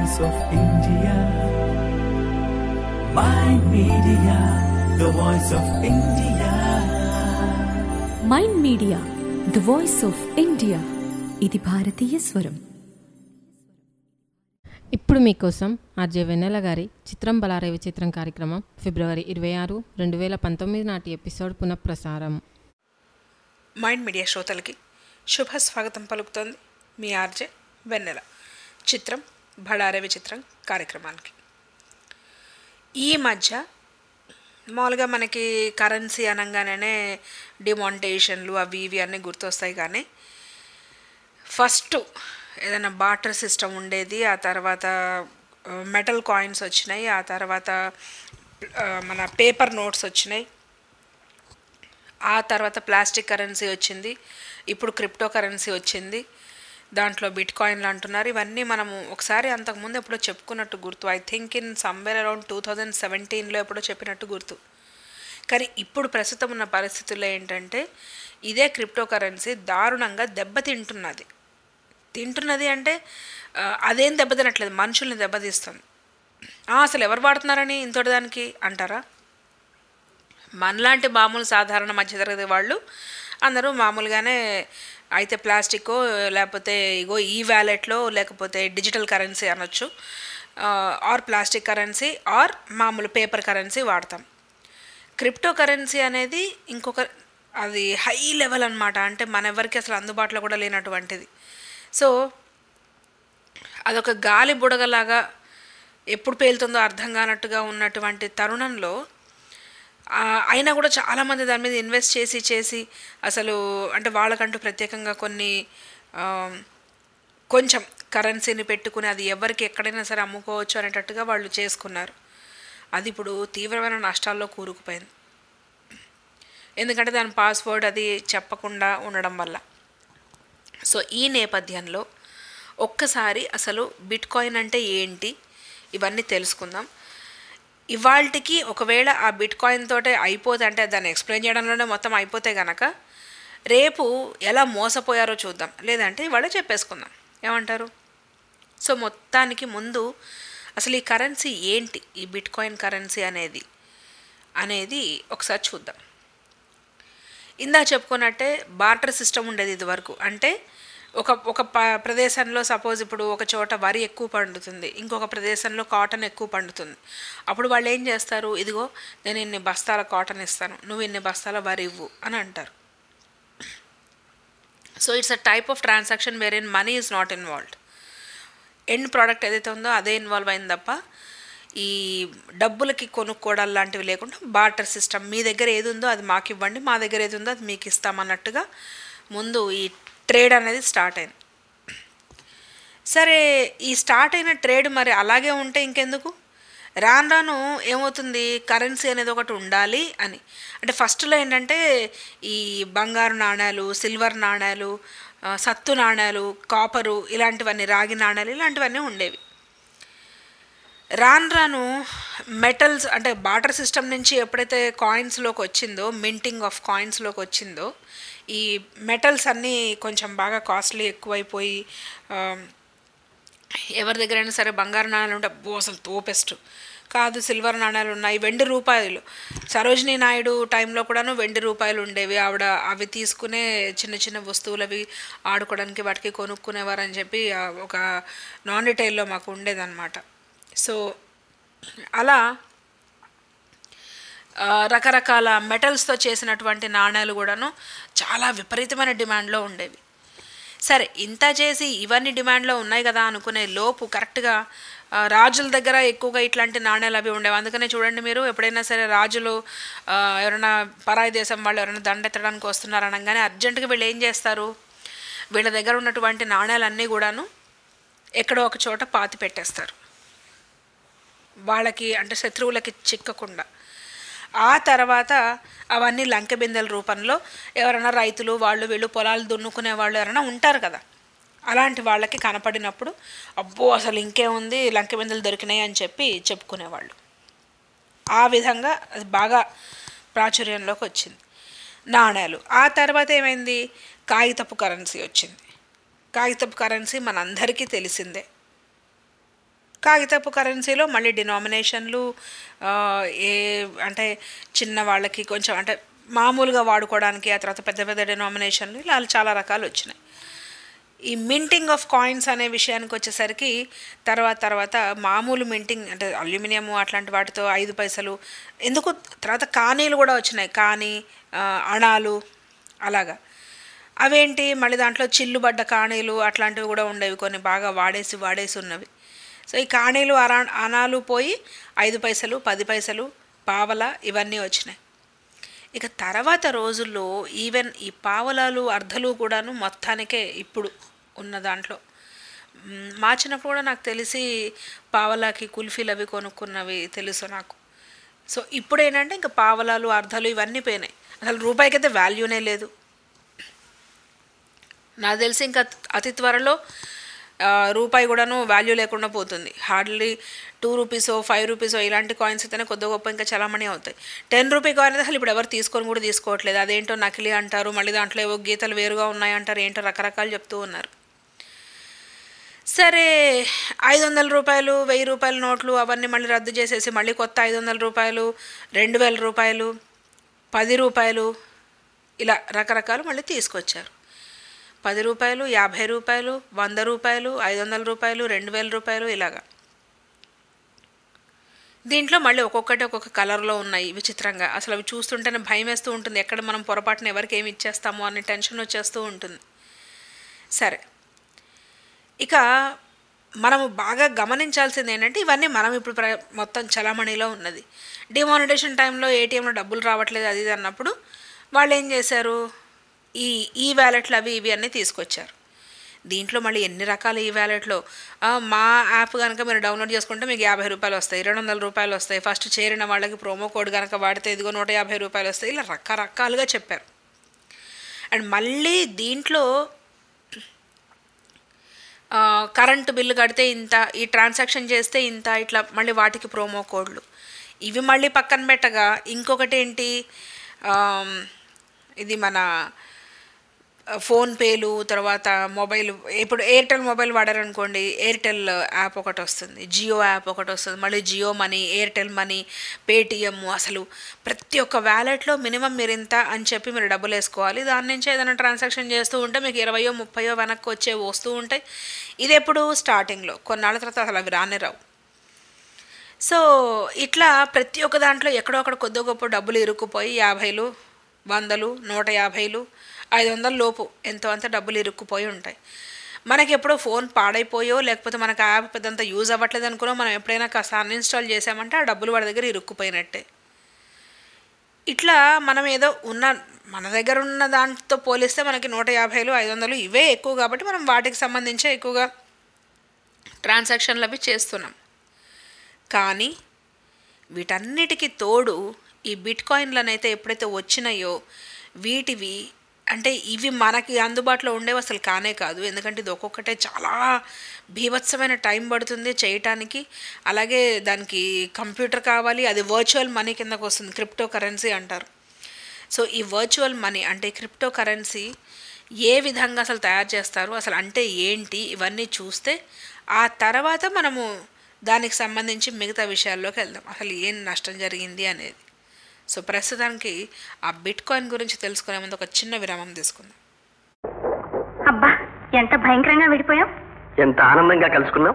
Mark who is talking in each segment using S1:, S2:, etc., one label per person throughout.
S1: voice of India. My media, the voice of India.
S2: Mind media the voice of India ఇది భారతీయ స్వరం
S3: ఇప్పుడు మీకోసం ఆర్జే వెన్నెల గారి చిత్రం బలారేవి చిత్రం కార్యక్రమం ఫిబ్రవరి ఇరవై ఆరు రెండు వేల పంతొమ్మిది నాటి ఎపిసోడ్ పునఃప్రసారం
S4: మైండ్ మీడియా శ్రోతలకి శుభ స్వాగతం పలుకుతోంది మీ ఆర్జే వెన్నెల చిత్రం బళారవి చిత్రం కార్యక్రమానికి ఈ మధ్య మామూలుగా మనకి కరెన్సీ అనగానే డిమాంటేషన్లు అవి ఇవి అన్నీ గుర్తొస్తాయి కానీ ఫస్ట్ ఏదైనా బాటర్ సిస్టమ్ ఉండేది ఆ తర్వాత మెటల్ కాయిన్స్ వచ్చినాయి ఆ తర్వాత ఆ, మన పేపర్ నోట్స్ వచ్చినాయి ఆ తర్వాత ప్లాస్టిక్ కరెన్సీ వచ్చింది ఇప్పుడు క్రిప్టో కరెన్సీ వచ్చింది దాంట్లో బిట్ కాయిన్లు అంటున్నారు ఇవన్నీ మనము ఒకసారి అంతకుముందు ఎప్పుడో చెప్పుకున్నట్టు గుర్తు I think in somewhere around two thousand సెవెంటీన్లో ఎప్పుడో చెప్పినట్టు గుర్తు కానీ ఇప్పుడు ప్రస్తుతం ఉన్న పరిస్థితుల్లో ఏంటంటే ఇదే క్రిప్టో కరెన్సీ దారుణంగా దెబ్బతింటున్నది తింటున్నది అంటే ఆ, అదేం దెబ్బతినట్లేదు మనుషుల్ని దెబ్బతీస్తుంది ఆ, అసలు ఎవరు వాడుతున్నారని ఇంతటి దానికి అంటారా మనలాంటి మామూలు సాధారణ మధ్యతరగతి వాళ్ళు అందరూ మామూలుగానే అయితే ప్లాస్టిక్ లేకపోతే ఇగో ఈ వ్యాలెట్లో లేకపోతే డిజిటల్ కరెన్సీ అనొచ్చు ఆర్ ప్లాస్టిక్ కరెన్సీ ఆర్ మామూలు పేపర్ కరెన్సీ వాడతాం క్రిప్టో కరెన్సీ అనేది ఇంకొక అది హై లెవెల్ అనమాట అంటే మన ఎవరికి అసలు అందుబాటులో కూడా లేనటువంటిది సో అదొక గాలి బుడగలాగా ఎప్పుడు పేలుతుందో అర్థం కానట్టుగా ఉన్నటువంటి తరుణంలో ఆ, అయినా కూడా చాలామంది దాని మీద ఇన్వెస్ట్ చేసి చేసి అసలు అంటే వాళ్ళకంటూ ప్రత్యేకంగా కొన్ని ఆ, కొంచెం కరెన్సీని పెట్టుకుని అది ఎవరికి ఎక్కడైనా సరే అమ్ముకోవచ్చు అనేటట్టుగా వాళ్ళు చేసుకున్నారు అది ఇప్పుడు తీవ్రమైన నష్టాల్లో కూరుకుపోయింది ఎందుకంటే దాని పాస్వర్డ్ అది చెప్పకుండా ఉండడం వల్ల సో ఈ నేపథ్యంలో ఒక్కసారి అసలు బిట్ కాయిన్ అంటే ఏంటి ఇవన్నీ తెలుసుకుందాం ఇవాళకి ఒకవేళ ఆ బిట్ కాయిన్ తోటే అయిపోతే అంటే దాన్ని ఎక్స్ప్లెయిన్ చేయడంలోనే మొత్తం అయిపోతే గనక రేపు ఎలా మోసపోయారో చూద్దాం లేదంటే ఇవాళ చెప్పేసుకుందాం ఏమంటారు సో మొత్తానికి ముందు అసలు ఈ కరెన్సీ ఏంటి ఈ బిట్ కాయిన్ కరెన్సీ అనేది అనేది ఒకసారి చూద్దాం ఇందా చెప్పుకున్నట్టే బార్టర్ సిస్టమ్ ఉండేది ఇదివరకు అంటే ఒక ఒక ప ప్రదేశంలో సపోజ్ ఇప్పుడు ఒక చోట వరి ఎక్కువ పండుతుంది ఇంకొక ప్రదేశంలో కాటన్ ఎక్కువ పండుతుంది అప్పుడు వాళ్ళు ఏం చేస్తారు ఇదిగో నేను ఇన్ని బస్తాల కాటన్ ఇస్తాను నువ్వు ఇన్ని బస్తాల వరి ఇవ్వు అని అంటారు so it's a type of transaction wherein money is not involved end product ఏదైతే ఉందో అదే ఇన్వాల్వ్ అయింది తప్ప ఈ డబ్బులకి కొనుక్కోవడం లాంటివి లేకుండా బార్టర్ సిస్టమ్ మీ దగ్గర ఏది ఉందో అది మాకు ఇవ్వండి మా దగ్గర ఏది ఉందో అది మీకు ఇస్తామన్నట్టుగా ముందు ఈ ట్రేడ్ అనేది స్టార్ట్ అయింది సరే ఈ స్టార్ట్ అయిన ట్రేడ్ మరి అలాగే ఉంటే ఇంకెందుకు రాను రాను ఏమవుతుంది కరెన్సీ అనేది ఒకటి ఉండాలి అని అంటే ఫస్ట్లో ఏంటంటే ఈ బంగారు నాణ్యాలు సిల్వర్ నాణ్యాలు ఆ, సత్తు నాణ్యాలు కాపరు ఇలాంటివన్నీ రాగి నాణ్యాలు ఇలాంటివన్నీ ఉండేవి రాను రాను మెటల్స్ అంటే బాటర్ సిస్టమ్ నుంచి ఎప్పుడైతే కాయిన్స్లోకి వచ్చిందో మింటింగ్ ఆఫ్ కాయిన్స్లోకి వచ్చిందో ఈ మెటల్స్ అన్నీ కొంచెం బాగా కాస్ట్లీ ఎక్కువైపోయి ఆ, ఎవరి దగ్గరైనా సరే బంగారు నాణ్యాలు ఉంటే అబ్బో అసలు తోపెస్ట్ కాదు సిల్వర్ నాణ్యాలు ఉన్నాయి వెండి రూపాయలు సరోజినీ నాయుడు టైంలో కూడాను వెండి రూపాయలు ఉండేవి ఆవిడ అవి తీసుకునే చిన్న చిన్న వస్తువులు అవి ఆడుకోవడానికి వాటికి కొనుక్కునేవారని చెప్పి ఆ, ఒక నాన్ రిటైల్లో మాకు ఉండేదన్నమాట సో అలా ఆ, రకరకాల మెటల్స్తో చేసినటువంటి నాణ్యాలు కూడాను చాలా విపరీతమైన డిమాండ్లో ఉండేవి సరే ఇంత చేసి ఇవన్నీ డిమాండ్లో ఉన్నాయి కదా అనుకునే లోపు కరెక్ట్గా ఆ, రాజుల దగ్గర ఎక్కువగా ఇట్లాంటి నాణ్యాలు అవి ఉండేవి అందుకనే చూడండి మీరు ఎప్పుడైనా సరే రాజులు ఆ, ఎవరైనా పరాయి దేశం వాళ్ళు ఎవరైనా దండెత్తడానికి వస్తున్నారు అనగానే అర్జెంటుగా వీళ్ళు ఏం చేస్తారు వీళ్ళ దగ్గర ఉన్నటువంటి నాణ్యాలన్నీ కూడాను ఎక్కడో ఒక చోట పాతి పెట్టేస్తారు వాళ్ళకి అంటే శత్రువులకి చిక్కకుండా ఆ తర్వాత అవన్నీ లంక బిందెల రూపంలో ఎవరైనా రైతులు వాళ్ళు వీళ్ళు పొలాలు దున్నుకునే వాళ్ళు ఎవరైనా ఉంటారు కదా అలాంటి వాళ్ళకి కనపడినప్పుడు అబ్బో అసలు ఇంకేముంది లంక బిందెలు దొరికినాయి అని చెప్పి చెప్పుకునేవాళ్ళు ఆ విధంగా అది బాగా ప్రాచుర్యంలోకి వచ్చింది నాణ్యాలు ఆ తర్వాత ఏమైంది కాగితపు కరెన్సీ వచ్చింది కాగితపు కరెన్సీ మనందరికీ తెలిసిందే కాగితపు కరెన్సీలో మళ్ళీ డినామినేషన్లు ఆ, ఏ అంటే చిన్న వాళ్ళకి కొంచెం అంటే మామూలుగా వాడుకోవడానికి ఆ తర్వాత పెద్ద పెద్ద డినామినేషన్లు ఇలా చాలా రకాలు వచ్చినాయి ఈ మింటింగ్ ఆఫ్ కాయిన్స్ అనే విషయానికి వచ్చేసరికి తర్వాత తర్వాత మామూలు మింటింగ్ అంటే అల్యూమినియం అట్లాంటి వాటితో ఐదు పైసలు ఎందుకు తర్వాత కానీలు కూడా వచ్చినాయి కానీ ఆ, అణాలు అలాగా అవేంటి మళ్ళీ దాంట్లో చిల్లుబడ్డ కాణీలు అట్లాంటివి కూడా ఉండేవి కొన్ని బాగా వాడేసి వాడేసి ఉన్నవి సో ఈ కాణీలు అరా అణాలు పోయి ఐదు పైసలు పది పైసలు పావల ఇవన్నీ వచ్చినాయి ఇక తర్వాత రోజుల్లో ఈవెన్ ఈ పావలాలు అర్ధలు కూడాను మొత్తానికే ఇప్పుడు ఉన్న దాంట్లో మ్, మా చిన్నప్పుడు కూడా నాకు తెలిసి పావలాకి కుల్ఫీలు అవి కొనుక్కున్నవి తెలుసు నాకు సో ఇప్పుడు ఏంటంటే ఇంకా పావలాలు అర్ధలు ఇవన్నీ పోయినాయి అసలు రూపాయికి అయితే వాల్యూనే లేదు నాకు తెలిసి ఇంకా అతి త్వరలో ఆ, రూపాయి కూడాను వాల్యూ లేకుండా పోతుంది హార్డ్లీ టూ రూపీసో ఫైవ్ రూపీసో ఇలాంటి కాయిన్స్ అయితేనే కొద్ది గొప్ప ఇంకా చలామణి అవుతాయి టెన్ రూపీ కాయిన్ అయితే అసలు ఇప్పుడు ఎవరు తీసుకొని కూడా తీసుకోవట్లేదు అదేంటో నకిలీ అంటారు మళ్ళీ దాంట్లో ఏవో గీతలు వేరుగా ఉన్నాయంటారు ఏంటో రకరకాలు చెప్తూ ఉన్నారు సరే ఐదు వందల రూపాయలు వెయ్యి రూపాయల నోట్లు అవన్నీ మళ్ళీ రద్దు చేసేసి మళ్ళీ కొత్త ఐదు వందల రూపాయలు రెండు వేల రూపాయలు పది రూపాయలు ఇలా రకరకాలు మళ్ళీ తీసుకొచ్చారు పది రూపాయలు యాభై రూపాయలు వంద రూపాయలు ఐదు వందల రూపాయలు రెండు వేల రూపాయలు ఇలాగా దీంట్లో మళ్ళీ ఒక్కొక్కటి ఒక్కొక్క కలర్లో ఉన్నాయి విచిత్రంగా అసలు అవి చూస్తుంటేనే భయం వేస్తూ ఉంటుంది ఎక్కడ మనం పొరపాటున ఎవరికి ఏమి ఇచ్చేస్తామో అనే టెన్షన్ వచ్చేస్తూ ఉంటుంది సరే ఇక మనము బాగా గమనించాల్సింది ఏంటంటే ఇవన్నీ మనం ఇప్పుడు ప్ర మొత్తం చలామణిలో ఉన్నది డిమానిటేషన్ టైంలో ఏటీఎంలో డబ్బులు రావట్లేదు అది ఇది అన్నప్పుడు వాళ్ళు ఏం చేశారు ఈ ఈ వ్యాలెట్లు అవి ఇవి అన్నీ తీసుకొచ్చారు దీంట్లో మళ్ళీ ఎన్ని రకాల ఈ వ్యాలెట్లో ఆ, మా యాప్ కనుక మీరు డౌన్లోడ్ చేసుకుంటే మీకు యాభై రూపాయలు వస్తాయి రెండు వందల రూపాయలు వస్తాయి ఫస్ట్ చేరిన వాళ్ళకి ప్రోమో కోడ్ కనుక వాడితే ఇదిగో నూట యాభై రూపాయలు వస్తాయి ఇలా రకరకాలుగా చెప్పారు అండ్ మళ్ళీ దీంట్లో ఆ, కరెంటు బిల్లు కడితే ఇంత ఈ ట్రాన్సాక్షన్ చేస్తే ఇంత ఇట్లా మళ్ళీ వాటికి ప్రోమో కోడ్లు ఇవి మళ్ళీ పక్కన పెట్టగా ఇంకొకటి ఏంటి ఆమ్, ఇది మన ఫోన్పేలు తర్వాత మొబైల్ ఇప్పుడు ఎయిర్టెల్ మొబైల్ వాడారనుకోండి ఎయిర్టెల్ యాప్ ఒకటి వస్తుంది జియో యాప్ ఒకటి వస్తుంది మళ్ళీ Jio money Airtel money Paytm అసలు ప్రతి ఒక్క వ్యాలెట్లో మినిమం మీరు ఇంత అని చెప్పి మీరు డబ్బులు వేసుకోవాలి దాని నుంచి ఏదైనా ట్రాన్సాక్షన్ చేస్తూ ఉంటే మీకు ఇరవయో ముప్పయో వెనక్కి వచ్చే వస్తూ ఉంటాయి ఇది ఎప్పుడు స్టార్టింగ్లో కొన్నాళ్ళ తర్వాత అసలు అవి రానే రావు సో ఇట్లా ప్రతి ఒక్క దాంట్లో ఎక్కడో అక్కడ కొద్ది గొప్ప డబ్బులు ఇరుక్కుపోయి యాభైలు వందలు నూట యాభైలు ఐదు వందల లోపు ఎంతో అంత డబ్బులు ఇరుక్కుపోయి ఉంటాయి మనకి ఎప్పుడో ఫోన్ పాడైపోయో లేకపోతే మనకు యాప్ పెద్దంత యూజ్ అవ్వట్లేదు అనుకున్నా మనం ఎప్పుడైనా కాస్త అన్ఇన్స్టాల్ చేసామంటే ఆ డబ్బులు వాడి దగ్గర ఇరుక్కుపోయినట్టే ఇట్లా మనం ఏదో ఉన్న మన దగ్గర ఉన్న దాంతో పోలిస్తే మనకి నూట యాభైలు ఐదు వందలు ఇవే ఎక్కువ కాబట్టి మనం వాటికి సంబంధించే ఎక్కువగా ట్రాన్సాక్షన్లు అవి చేస్తున్నాం కానీ వీటన్నిటికీ తోడు ఈ బిట్ కాయిన్లనైతే ఎప్పుడైతే వచ్చినాయో వీటివి అంటే ఇవి మనకి అందుబాటులో ఉండేవి అసలు కానే కాదు ఎందుకంటే ఇది ఒక్కొక్కటే చాలా బీభత్సమైన టైం పడుతుంది చేయటానికి అలాగే దానికి కంప్యూటర్ కావాలి అది వర్చువల్ మనీ కిందకు వస్తుంది క్రిప్టో కరెన్సీ అంటారు సో ఈ వర్చువల్ మనీ అంటే క్రిప్టో కరెన్సీ ఏ విధంగా అసలు తయారు చేస్తారు అసలు అంటే ఏంటి ఇవన్నీ చూస్తే ఆ తర్వాత మనము దానికి సంబంధించి మిగతా విషయాల్లోకి వెళ్దాం అసలు ఏం నష్టం జరిగింది అనేది సో ప్రస్తుతానికి ఆ బిట్ కాయిన్ గురించి తెలుసుకునే ముందు ఒక చిన్న విరామం తీసుకుందాం
S5: అబ్బా ఎంత భయంకరంగా విడిపోయాం
S6: ఎంత ఆనందంగా కలుసుకున్నాం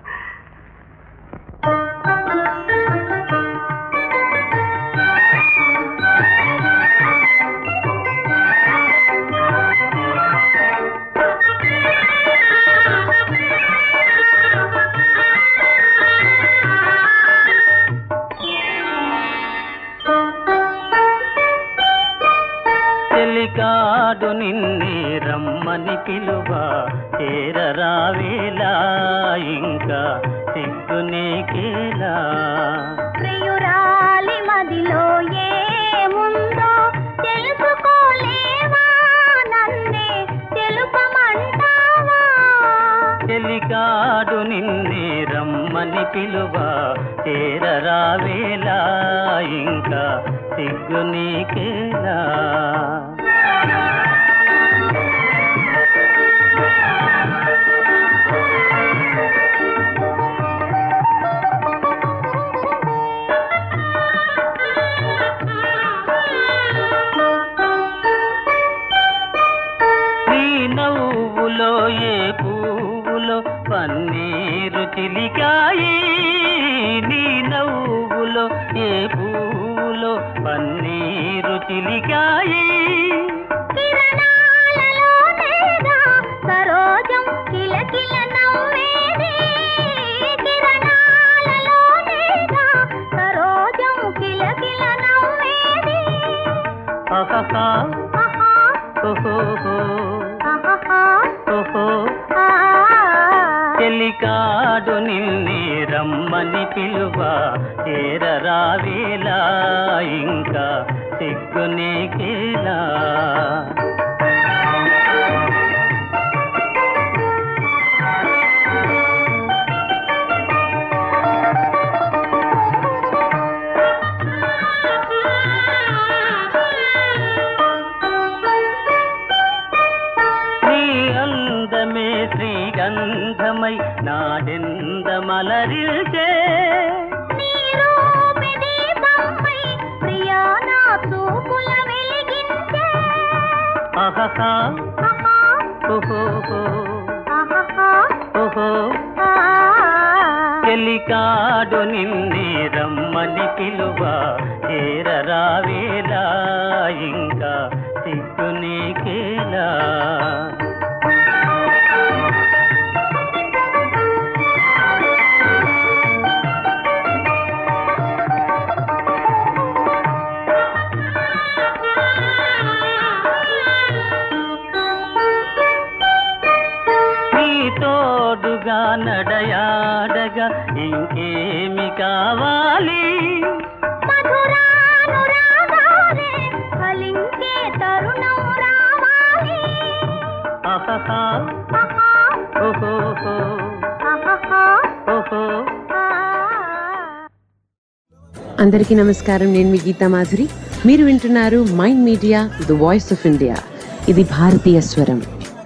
S7: చెలికాడు నిన్నే రమ్మని పిలువ చేరరావేలా ఇంకా సిగ్గు నీకేలా
S5: ప్రియురాలి మదిలో ఏముందో తెలుసుకోలేవా నన్నే తెలుపమంటావా
S7: చెలికాడు నిన్నే రమ్మని పిలువ చేరరావేలా ఇంకా సిగ్గు నీకేలా చిలికాయి
S5: కిరణాలలోనేగా సరోజం కిలకిల నవ్వేది కిరణాలలోనేగా సరోజం కిలకిల నవ్వేది
S7: అహహా
S5: ఆహా
S7: ఓహోహో
S5: ఆహాహా
S7: ఓహో
S5: ఆ
S7: చెలికాడు నిన్నే రమ్మని పిలువ చేరరావేలా ఇంకా సిగ్గునేకేలా నీ అందమే శ్రీగంధమై నాడెందమలరిల్చే
S5: నీరూపి దీపంపై ప్రియా నా చూపుల వెలిగించే
S7: అహహా
S5: ఆహా
S7: ఓహోహో
S5: ఆహాహా
S7: ఓహో
S5: ఆ
S7: చెలికాడు నిన్నే రమ్మని పిలువ చేరరావేలా ఇంకా సిగ్గునేకేలా నీ తోడుగా నడయాడగా ఇంకేమి కావాలి
S5: మధురానురాగాలే ఫలించే తరుణం రావాలి
S7: అహహా
S5: ఆహా
S7: ఓహోహో
S5: ఆహాహా
S7: ఓహో
S5: ఆ
S8: అందరికీ నమస్కారం నేను మీ గీతా మాధురి మీరు వింటున్నారు mind media the voice of India ఇది భారతీయ స్వరం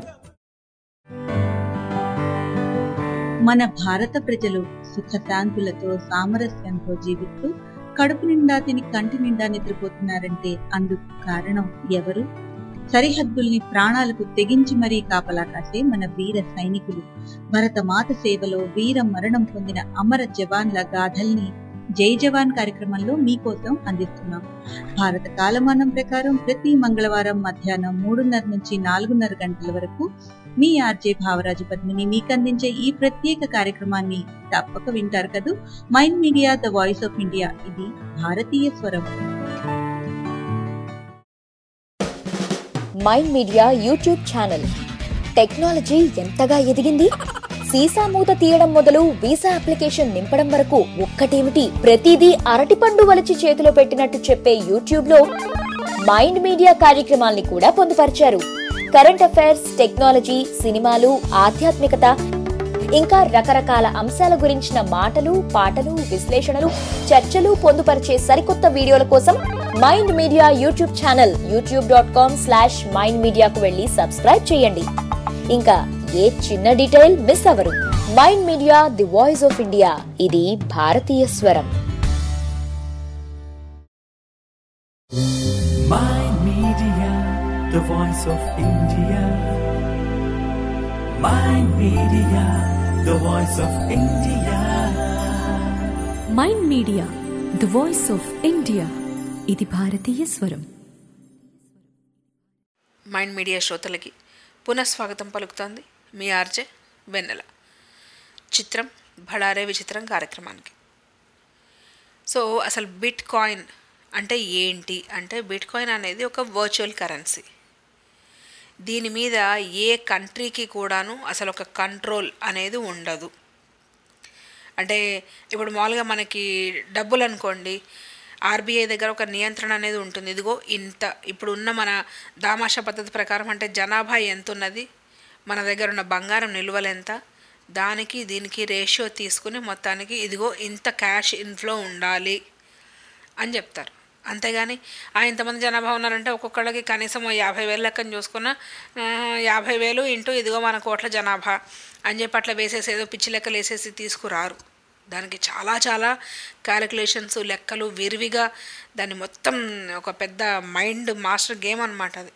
S9: మన భారత ప్రజలు సుఖశాంతులతో సామరస్యంతో జీవిస్తూ కడుపు నిండా తిని కంటి నిండా నిద్రపోతున్నారంటే అందుకు కారణం ఎవరు సరిహద్దుల్ని ప్రాణాలకు తెగించి మరీ కాపలా కాసే మన వీర సైనికులు భరతమాత సేవలో వీర మరణం పొందిన అమర జవాన్ల గాథల్ని జై జవాన్ కార్యక్రమంలో మీకోసం అందిస్తున్నాం భారత కాలమానం ప్రకారం ప్రతి మంగళవారం మధ్యాహ్నం మూడున్నర నుంచి నాలుగున్నర గంటల వరకు మీ ఆర్జే భావరాజు పద్మిని మీకు అందించే ఈ ప్రత్యేక కార్యక్రమాన్ని తప్పక వింటారు కదూ mind media the voice of India ఇది భారతీయ స్వరం
S10: mind media YouTube channel technology ఎంతగా ఎదిగింది సీసా మూత తీయడం మొదలు వీసా అప్లికేషన్ నింపడం వరకు ఒక్కటేమిటి ప్రతిదీ అరటిపండు వలిచి చేతిలో పెట్టినట్టు చెప్పే యూట్యూబ్ లో మైండ్ మీడియా కార్యక్రమాల్ని కూడా పొందుపరిచారు కరెంట్ అఫైర్స్ టెక్నాలజీ సినిమాలు ఆధ్యాత్మికత ఇంకా రకరకాల అంశాల గురించిన మాటలు పాటలు విశ్లేషణలు చర్చలు పొందుపరిచే సరికొత్త వీడియోల కోసం mind media YouTube channel YouTube dot com slash mind మీడియాకు వెళ్ళి సబ్స్క్రైబ్ చేయండి ఇంకా ఏ చిన్న డీటెయిల్ మిస్ అవ్వరు mind media the voice of India ఇది భారతీయ స్వరం
S1: Mind Media, the voice of India. Mind Media, the voice of India.
S2: Mind media the voice of India ఇది భారతీయ స్వరం
S4: మైండ్ మీడియా శ్రోతలకి పునఃస్వాగతం పలుకుతోంది మీ ఆర్జే వెన్నెల చిత్రం భడారే విచిత్రం కార్యక్రమానికి సో అసలు బిట్ కాయిన్ అంటే ఏంటి అంటే బిట్ కాయిన్ అనేది ఒక వర్చువల్ కరెన్సీ దీని మీద ఏ కంట్రీకి కూడాను అసలు ఒక కంట్రోల్ అనేది ఉండదు అంటే ఇప్పుడు మామూలుగా మనకి డబ్బులు అనుకోండి ఆర్బీఐ దగ్గర ఒక నియంత్రణ అనేది ఉంటుంది ఇదిగో ఇంత ఇప్పుడు ఉన్న మన దామాషా పద్ధతి ప్రకారం అంటే జనాభా ఎంత ఉన్నది మన దగ్గర ఉన్న బంగారం నిల్వలు ఎంత దానికి దీనికి రేషియో తీసుకుని మొత్తానికి ఇదిగో ఇంత క్యాష్ ఇన్ఫ్లో ఉండాలి అని చెప్తారు అంతేగాని ఆ ఇంతమంది జనాభా ఉన్నారంటే ఒక్కొక్కళ్ళకి కనీసం ఓ యాభై వేలు లెక్కన చూసుకున్న ఆ, యాభై వేలు ఇంటూ ఇదిగో మన కోట్ల జనాభా అని చెప్పి అట్లా వేసేసి ఏదో పిచ్చి లెక్కలు వేసేసి తీసుకురారు దానికి చాలా చాలా క్యాలిక్యులేషన్స్ లెక్కలు విరివిగా దాన్ని మొత్తం ఒక పెద్ద మైండ్ మాస్టర్ గేమ్ అనమాట అది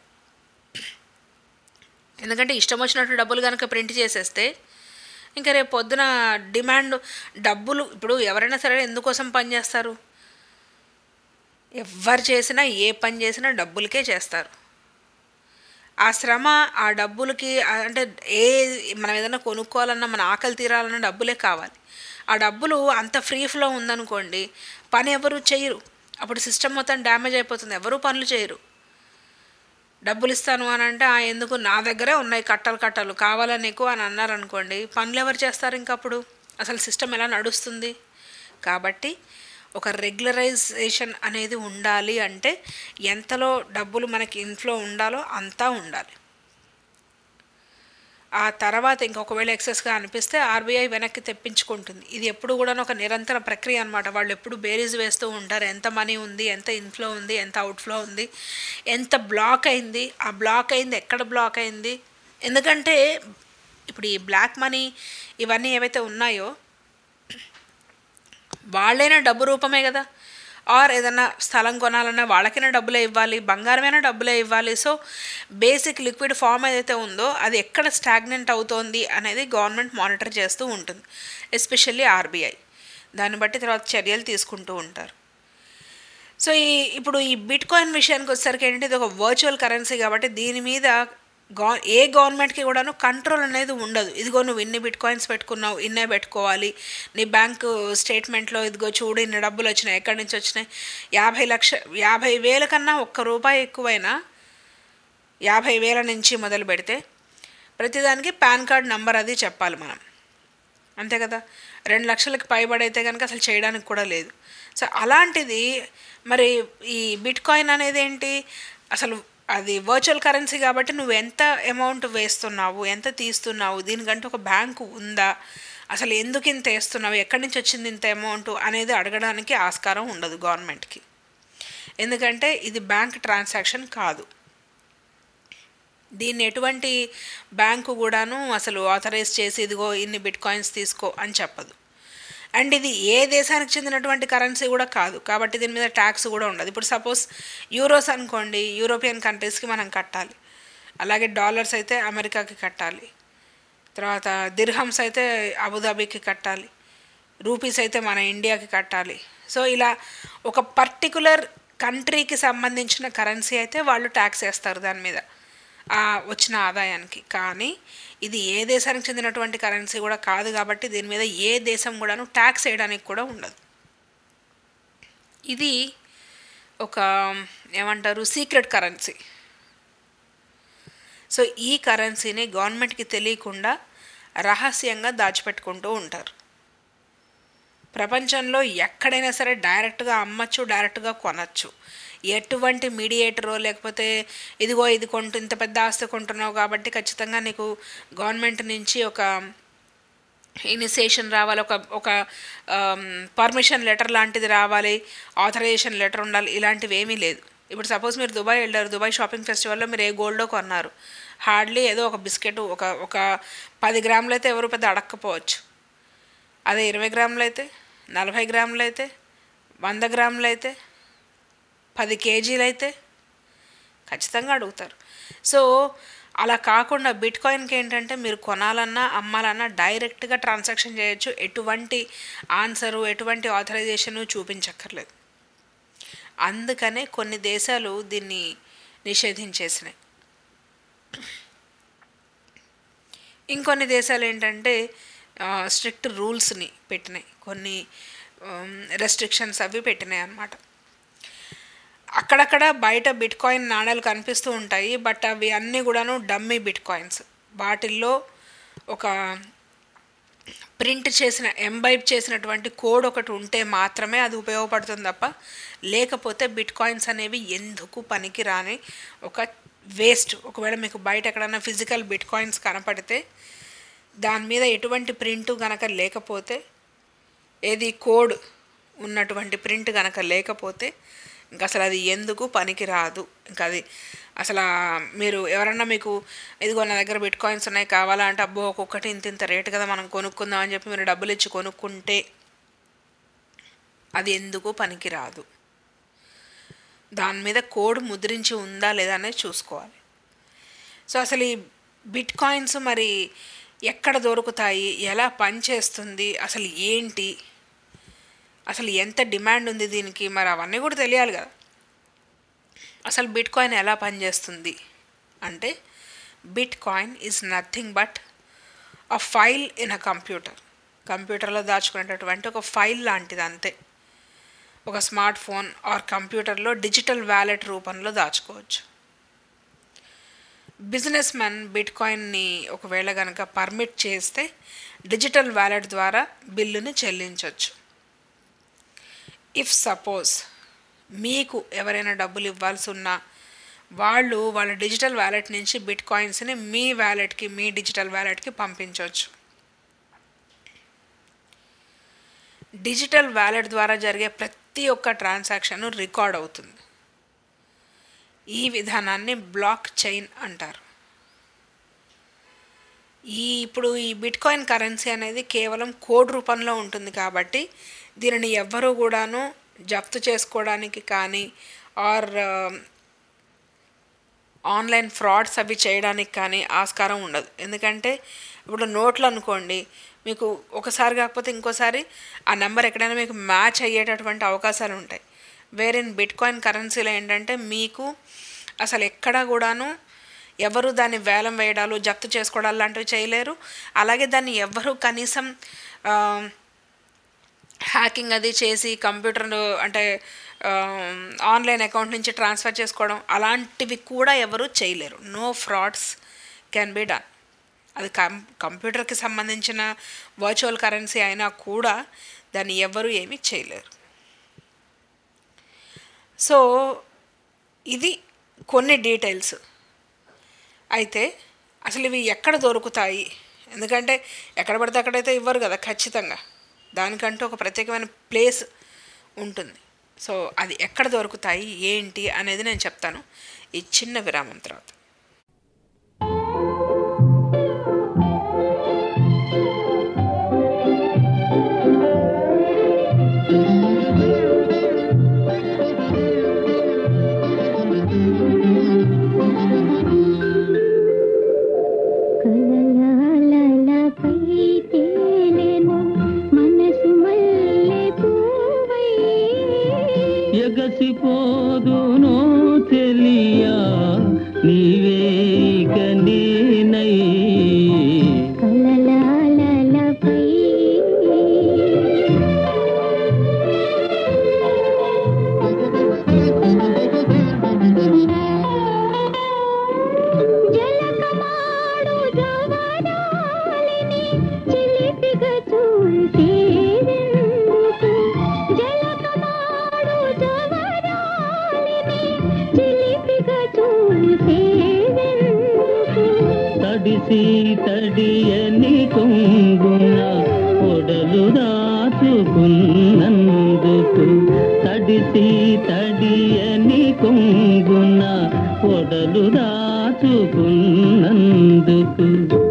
S4: ఎందుకంటే ఇష్టం వచ్చినట్టు డబ్బులు కనుక ప్రింట్ చేసేస్తే ఇంకా రేపు పొద్దున డిమాండ్ డబ్బులు ఇప్పుడు ఎవరైనా సరే ఎందుకోసం పనిచేస్తారు ఎవరు చేసినా ఏ పని చేసినా డబ్బులకే చేస్తారు ఆ శ్రమ ఆ డబ్బులకి ఆ- అంటే ఏ మనం ఏదైనా కొనుక్కోవాలన్నా మన ఆకలి తీరాలన్నా డబ్బులే కావాలి ఆ డబ్బులు అంత ఫ్రీ ఫ్లో ఉందనుకోండి పని ఎవరు చేయరు అప్పుడు సిస్టమ్ మొత్తం డ్యామేజ్ అయిపోతుంది ఎవరు పనులు చేయరు డబ్బులు ఇస్తాను అని అంటే "ఆ, ఎందుకు నా దగ్గరే ఉన్నాయి కట్టలు కట్టలు కావాలని నీకు అని అన్నారనుకోండి పనులు ఎవరు చేస్తారు ఇంకప్పుడు అసలు సిస్టమ్ ఎలా నడుస్తుంది కాబట్టి ఒక రెగ్యులరైజేషన్ అనేది ఉండాలి అంటే ఎంతలో డబ్బులు మనకి ఇంట్లో ఉండాలో అంతా ఉండాలి ఆ తర్వాత ఇంకొకవేళ ఎక్సెస్గా అనిపిస్తే ఆర్బీఐ వెనక్కి తెప్పించుకుంటుంది ఇది ఎప్పుడు కూడా ఒక నిరంతర ప్రక్రియ అనమాట వాళ్ళు ఎప్పుడు బేరీజ్ వేస్తూ ఉంటారు ఎంత మనీ ఉంది ఎంత ఇన్ఫ్లో ఉంది ఎంత అవుట్ఫ్లో ఉంది ఎంత బ్లాక్ అయింది ఆ బ్లాక్ అయింది ఎక్కడ బ్లాక్ అయింది ఎందుకంటే ఇప్పుడు ఈ బ్లాక్ మనీ ఇవన్నీ ఏవైతే ఉన్నాయో వాళ్ళైనా డబ్బు రూపమే కదా ఆర్ ఏదన్నా స్థలం కొనాలన్నా వాళ్ళకైనా డబ్బులే ఇవ్వాలి బంగారమైనా డబ్బులే ఇవ్వాలి సో బేసిక్ లిక్విడ్ ఫామ్ ఏదైతే ఉందో అది ఎక్కడ స్టాగ్నెంట్ అవుతోంది అనేది గవర్నమెంట్ మానిటర్ చేస్తూ ఉంటుంది ఎస్పెషల్లీ ఆర్బీఐ దాన్ని బట్టి తర్వాత చర్యలు తీసుకుంటూ ఉంటారు సో ఈ ఇప్పుడు ఈ బిట్ కాయిన్ విషయానికి వచ్చేసరికి ఏంటంటే ఇది ఒక వర్చువల్ కరెన్సీ కాబట్టి దీని మీద గా ఏ గవర్నమెంట్కి కూడాను కంట్రోల్ అనేది ఉండదు ఇదిగో నువ్వు ఇన్ని బిట్ కాయిన్స్ పెట్టుకున్నావు ఇన్నే పెట్టుకోవాలి నీ బ్యాంకు స్టేట్మెంట్లో ఇదిగో చూడు ఇన్ని డబ్బులు వచ్చినాయి ఎక్కడి నుంచి వచ్చినాయి యాభై లక్ష యాభై వేల కన్నా ఒక్క రూపాయి ఎక్కువైనా యాభై వేల నుంచి మొదలు పెడితే ప్రతిదానికి పాన్ కార్డ్ నంబర్ అది చెప్పాలి మనం అంతే కదా రెండు లక్షలకి పైబడైతే కనుక అసలు చేయడానికి కూడా లేదు సో అలాంటిది మరి ఈ బిట్ కాయిన్ అనేది ఏంటి అసలు అది వర్చువల్ కరెన్సీ కాబట్టి నువ్వు ఎంత అమౌంట్ వేస్తున్నావు ఎంత తీస్తున్నావు దీనికంటే ఒక బ్యాంకు ఉందా అసలు ఎందుకు ఇంత వేస్తున్నావు ఎక్కడి నుంచి వచ్చింది ఇంత అమౌంట్ అనేది అడగడానికి ఆస్కారం ఉండదు గవర్నమెంట్కి ఎందుకంటే ఇది బ్యాంక్ ట్రాన్సాక్షన్ కాదు దీన్ని ఎటువంటి బ్యాంకు కూడాను అసలు ఆథరైజ్ చేసి ఇదిగో ఇన్ని బిట్ కాయిన్స్ తీసుకో అని చెప్పదు అండ్ ఇది ఏ దేశానికి చెందినటువంటి కరెన్సీ కూడా కాదు కాబట్టి దీని మీద ట్యాక్స్ కూడా ఉండదు ఇప్పుడు సపోజ్ యూరోస్ అనుకోండి యూరోపియన్ కంట్రీస్కి మనం కట్టాలి అలాగే డాలర్స్ అయితే అమెరికాకి కట్టాలి తర్వాత దిర్హమ్స్ అయితే అబుదాబీకి కట్టాలి రూపీస్ అయితే మన ఇండియాకి కట్టాలి సో ఇలా ఒక పర్టికులర్ కంట్రీకి సంబంధించిన కరెన్సీ అయితే వాళ్ళు ట్యాక్స్ వేస్తారు దాని మీద ఆ వచ్చిన ఆదాయానికి కానీ ఇది ఏ దేశానికి చెందినటువంటి కరెన్సీ కూడా కాదు కాబట్టి దీని మీద ఏ దేశం కూడాను ట్యాక్స్ వేయడానికి కూడా ఉండదు ఇది ఒక ఏమంటారు సీక్రెట్ కరెన్సీ సో ఈ కరెన్సీని గవర్నమెంట్కి తెలియకుండా రహస్యంగా దాచిపెట్టుకుంటూ ఉంటారు ప్రపంచంలో ఎక్కడైనా సరే డైరెక్ట్గా అమ్మచ్చు డైరెక్ట్గా కొనచ్చు ఎటువంటి మీడియేటరో లేకపోతే ఇదిగో ఇది కొంటు ఇంత పెద్ద ఆస్తి కొంటున్నావు కాబట్టి ఖచ్చితంగా నీకు గవర్నమెంట్ నుంచి ఒక ఇనిషియేషన్ రావాలి ఒక ఒక పర్మిషన్ లెటర్ లాంటిది రావాలి ఆథరైజేషన్ లెటర్ ఉండాలి ఇలాంటివి ఏమీ లేదు ఇప్పుడు సపోజ్ మీరు దుబాయ్ వెళ్ళారు దుబాయ్ షాపింగ్ ఫెస్టివల్లో మీరు ఏ గోల్డో కొన్నారు హార్డ్లీ ఏదో ఒక బిస్కెట్ ఒక ఒక పది గ్రాములు అయితే ఎవరు పెద్ద అడక్కపోవచ్చు అదే ఇరవై గ్రాములు అయితే నలభై గ్రాములు అయితే వంద గ్రాములు అయితే పది కేజీలు అయితే ఖచ్చితంగా అడుగుతారు సో అలా కాకుండా బిట్ కాయిన్కి ఏంటంటే మీరు కొనాలన్నా అమ్మాలన్నా డైరెక్ట్గా ట్రాన్సాక్షన్ చేయొచ్చు ఎటువంటి ఆన్సరు ఎటువంటి ఆథరైజేషను చూపించక్కర్లేదు అందుకనే కొన్ని దేశాలు దీన్ని నిషేధించేసినాయి ఇంకొన్ని దేశాలు ఏంటంటే స్ట్రిక్ట్ రూల్స్ని పెట్టినాయి కొన్ని రెస్ట్రిక్షన్స్ అవి పెట్టినాయి అన్నమాట అక్కడక్కడ బయట బిట్ కాయిన్ నాణాలు కనిపిస్తూ ఉంటాయి బట్ అవి అన్నీ కూడాను డమ్మీ బిట్ కాయిన్స్ వాటిల్లో ఒక ప్రింట్ చేసిన ఎంబైబ్ చేసినటువంటి కోడ్ ఒకటి ఉంటే మాత్రమే అది ఉపయోగపడుతుంది తప్ప లేకపోతే బిట్ కాయిన్స్ అనేవి ఎందుకు పనికి రాని ఒక వేస్ట్ ఒకవేళ మీకు బయట ఎక్కడైనా ఫిజికల్ బిట్ కాయిన్స్ కనపడితే దాని మీద ఎటువంటి ప్రింట్ గనక లేకపోతే ఏది కోడ్ ఉన్నటువంటి ప్రింట్ గనక లేకపోతే ఇంకా అసలు అది ఎందుకు పనికి రాదు ఇంకా అది అసలు మీరు ఎవరన్నా మీకు ఇదిగో నా దగ్గర బిట్ కాయిన్స్ ఉన్నాయి కావాలా అంటే అబ్బో ఒక్కొక్కటి ఇంత ఇంత రేటు కదా మనం కొనుక్కుందాం అని చెప్పి మీరు డబ్బులు ఇచ్చి కొనుక్కుంటే అది ఎందుకు పనికి రాదు దాని మీద కోడ్ ముద్రించి ఉందా లేదా అనేది చూసుకోవాలి సో అసలు ఈ బిట్ కాయిన్స్ మరి ఎక్కడ దొరుకుతాయి ఎలా పనిచేస్తుంది అసలు ఏంటి అసలు ఎంత డిమాండ్ ఉంది దీనికి మరి అవన్నీ కూడా తెలియాలి కదా అసలు బిట్ కాయిన్ ఎలా పనిచేస్తుంది అంటే bitcoin is nothing but a file in a computer కంప్యూటర్లో దాచుకునేటటువంటి ఒక ఫైల్ లాంటిది అంతే ఒక స్మార్ట్ ఫోన్ ఆర్ కంప్యూటర్లో డిజిటల్ వ్యాలెట్ రూపంలో దాచుకోవచ్చు బిజినెస్ మ్యాన్ బిట్ కాయిన్ని ఒకవేళ కనుక పర్మిట్ చేస్తే డిజిటల్ వ్యాలెట్ ద్వారా బిల్లుని చెల్లించవచ్చు ఇఫ్ సపోజ్ మీకు ఎవరైనా డబ్బులు ఇవ్వాల్సి ఉన్నా వాళ్ళు వాళ్ళ డిజిటల్ వ్యాలెట్ నుంచి బిట్ కాయిన్స్ని మీ వ్యాలెట్కి మీ డిజిటల్ వ్యాలెట్కి పంపించవచ్చు డిజిటల్ వ్యాలెట్ ద్వారా జరిగే ప్రతి ఒక్క ట్రాన్సాక్షన్ రికార్డ్ అవుతుంది ఈ విధానాన్ని బ్లాక్ చైన్ అంటారు ఈ ఇప్పుడు ఈ బిట్ కాయిన్ కరెన్సీ అనేది కేవలం కోడ్ రూపంలో ఉంటుంది కాబట్టి దీనిని ఎవ్వరూ కూడాను జప్తు చేసుకోవడానికి కానీ ఆర్ ఆన్లైన్ ఫ్రాడ్స్ అవి చేయడానికి కానీ ఆస్కారం ఉండదు ఎందుకంటే ఇప్పుడు నోట్లు అనుకోండి మీకు ఒకసారి కాకపోతే ఇంకోసారి ఆ నెంబర్ ఎక్కడైనా మీకు మ్యాచ్ అయ్యేటటువంటి అవకాశాలు ఉంటాయి వేరే బిట్ కాయిన్ కరెన్సీలో ఏంటంటే మీకు అసలు ఎక్కడా కూడాను ఎవరు దాన్ని వేలం వేయడాలు జప్తు చేసుకోవడాలు లాంటివి చేయలేరు అలాగే దాన్ని ఎవరు కనీసం హ్యాకింగ్ అది చేసి కంప్యూటర్ అంటే ఆన్లైన్ అకౌంట్ నుంచి ట్రాన్స్ఫర్ చేసుకోవడం అలాంటివి కూడా ఎవరు చేయలేరు no frauds can be done అది కం కంప్యూటర్కి సంబంధించిన వర్చువల్ కరెన్సీ అయినా కూడా దాన్ని ఎవరు ఏమీ చేయలేరు సో ఇది కొన్ని డీటెయిల్స్ అయితే అసలు ఇవి ఎక్కడ దొరుకుతాయి ఎందుకంటే ఎక్కడ పడితే అక్కడైతే ఇవ్వరు కదా ఖచ్చితంగా దానికంటూ ఒక ప్రత్యేకమైన ప్లేస్ ఉంటుంది సో అది ఎక్కడ దొరుకుతాయి ఏంటి అనేది నేను చెప్తాను ఈ చిన్న విరామం తర్వాత
S7: ఎగసిపోదును తెలియా నీవే కనీనై తడిసి తడియని కొంగున పొడలు దాచుకున్నందుకు తడిసి తడియని కొంగున పొడలు దాచుకున్నందుకు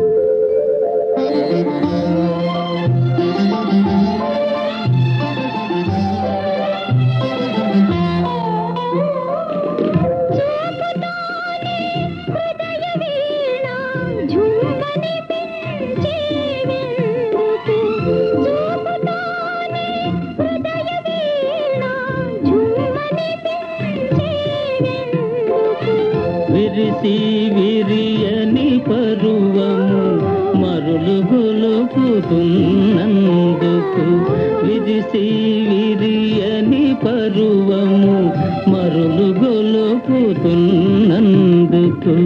S7: విరిసి విరియని పరువము మరులు గొలుపుతున్నందుకు విరిసి విరియని పరువము మరులు గొలుపుతున్నందుకు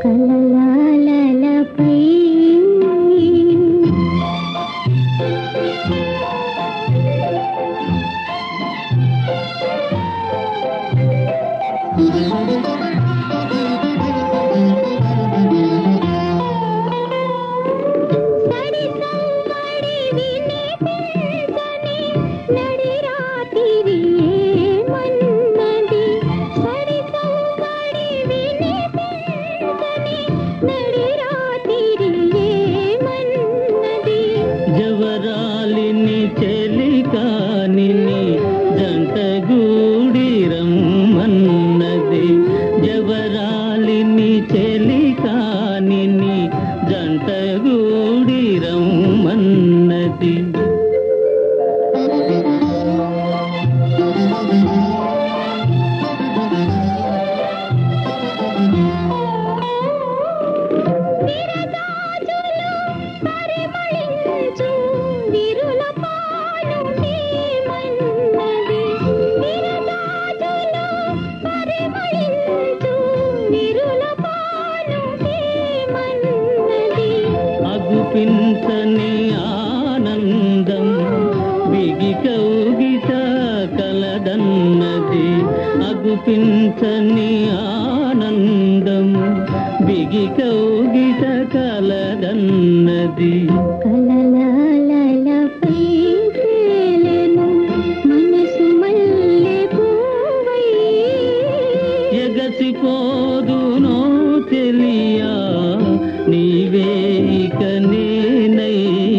S7: జవరాలిని చెలికానిని జంటగూడి రమ్మన్నది జవరాలిని చెలికానిని జంటగూడి రమ్మన్నది చూపించని ఆనందము బిగి కౌగిట కలదన్నది ఎగసిపోదునో తెలియా నీవే ఇక నేనై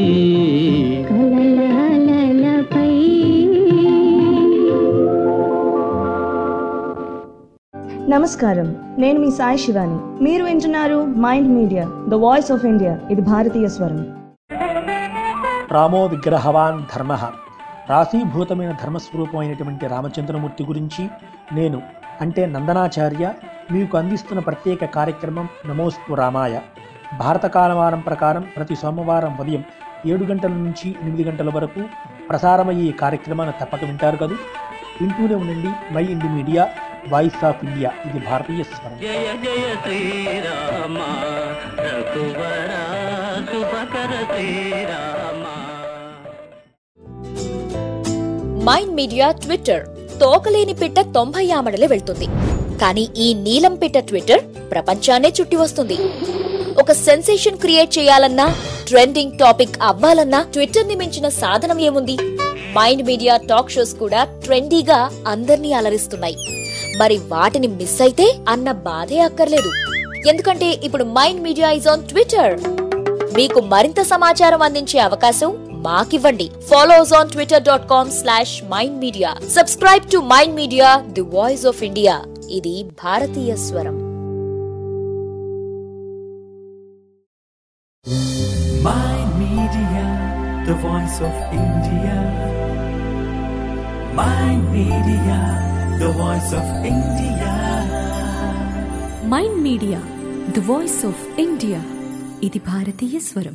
S11: నమస్కారం నేను మీ సాయి శివాని మీరు వింటున్నారు mind media the voice of India ఇది భారతీయ స్వరం
S12: రామో విగ్రహవాన్ ధర్మ రాశీభూతమైన ధర్మస్వరూపమైనటువంటి రామచంద్రమూర్తి గురించి నేను అంటే నందనాచార్య మీకు అందిస్తున్న ప్రత్యేక కార్యక్రమం నమోస్తు రామాయ భారత కాలమానం ప్రకారం ప్రతి సోమవారం ఉదయం ఏడు గంటల నుంచి ఎనిమిది గంటల వరకు ప్రసారమయ్యే ఈ కార్యక్రమాన్ని తప్పక వింటారు కదా వింటూనే ఉండండి mind media the of India ఇది భారతీయ స్వరం
S7: జయ జయ శ్రీరామ రఘువర శుభకర శ్రీరామ
S10: మైండ్ మీడియా ట్విట్టర్ తోకలేని పిట్ట తొంభై ఆమడలే వెళ్తుంది కానీ ఈ నీలం పిట్ట ట్విట్టర్ ప్రపంచాన్నే చుట్టి వస్తుంది ఒక సెన్సేషన్ క్రియేట్ చేయాలన్నా ట్రెండింగ్ టాపిక్ అవ్వాలన్నా ట్విట్టర్ ని మించిన సాధనం ఏముంది మైండ్ మీడియా టాక్ షోస్ కూడా ట్రెండీగా అందర్నీ అలరిస్తున్నాయి మరి వాటిని మిస్ అయితే అన్న బాధే అక్కర్లేదు ఎందుకంటే ఇప్పుడు mind media is on Twitter మీకు మరింత సమాచారం అందించే అవకాశం మాకివ్వండి follow us on Twitter dot com slash mind media subscribe to mind media the voice of India ఇది భారతీయ స్వరం
S1: Mind Media, the voice of India. Mind Media, the voice of India.
S2: Mind media the voice of India ఇది భారతీయ స్వరం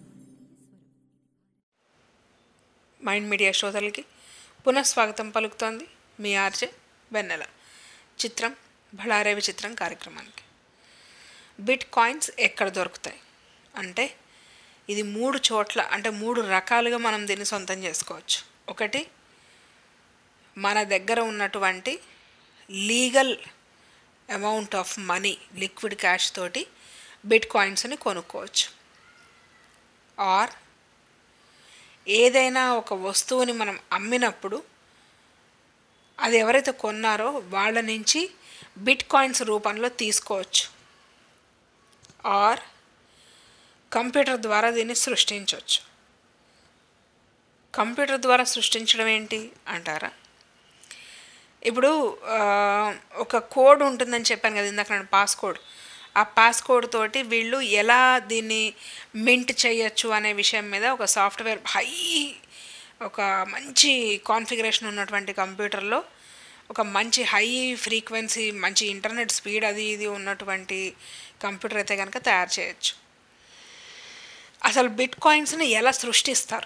S4: mind media శ్రోతలకి పునఃస్వాగతం పలుకుతోంది మీ RJ వెన్నెల చిత్రం బళారే విచిత్రం కార్యక్రమానికి బిట్ కాయిన్స్ ఎక్కడ దొరుకుతాయి అంటే ఇది మూడు చోట్ల అంటే మూడు రకాలుగా మనం దీన్ని సొంతం చేసుకోవచ్చు ఒకటి మన దగ్గర ఉన్నటువంటి legal amount of money liquid cash తోటి బిట్ కాయిన్స్ని కొనుక్కోవచ్చు ఆర్ ఏదైనా ఒక వస్తువుని మనం అమ్మినప్పుడు అది ఎవరైతే కొన్నారో వాళ్ళ నుంచి బిట్ కాయిన్స్ రూపంలో తీసుకోవచ్చు ఆర్ కంప్యూటర్ ద్వారా దీన్ని సృష్టించవచ్చు కంప్యూటర్ ద్వారా సృష్టించడం ఏంటి అంటారా ఇప్పుడు ఆ, ఒక కోడ్ ఉంటుందని చెప్పాను కదా ఇందాక నేను పాస్ కోడ్ ఆ పాస్ కోడ్ తోటి వీళ్ళు ఎలా దీన్ని మింట్ చేయొచ్చు అనే విషయం మీద ఒక సాఫ్ట్వేర్ హై ఒక మంచి కాన్ఫిగరేషన్ ఉన్నటువంటి కంప్యూటర్లో ఒక మంచి హై ఫ్రీక్వెన్సీ మంచి ఇంటర్నెట్ స్పీడ్ అది ఇది ఉన్నటువంటి కంప్యూటర్ అయితే కనుక తయారు చేయొచ్చు అసలు బిట్ కాయిన్స్ని ఎలా సృష్టిస్తారు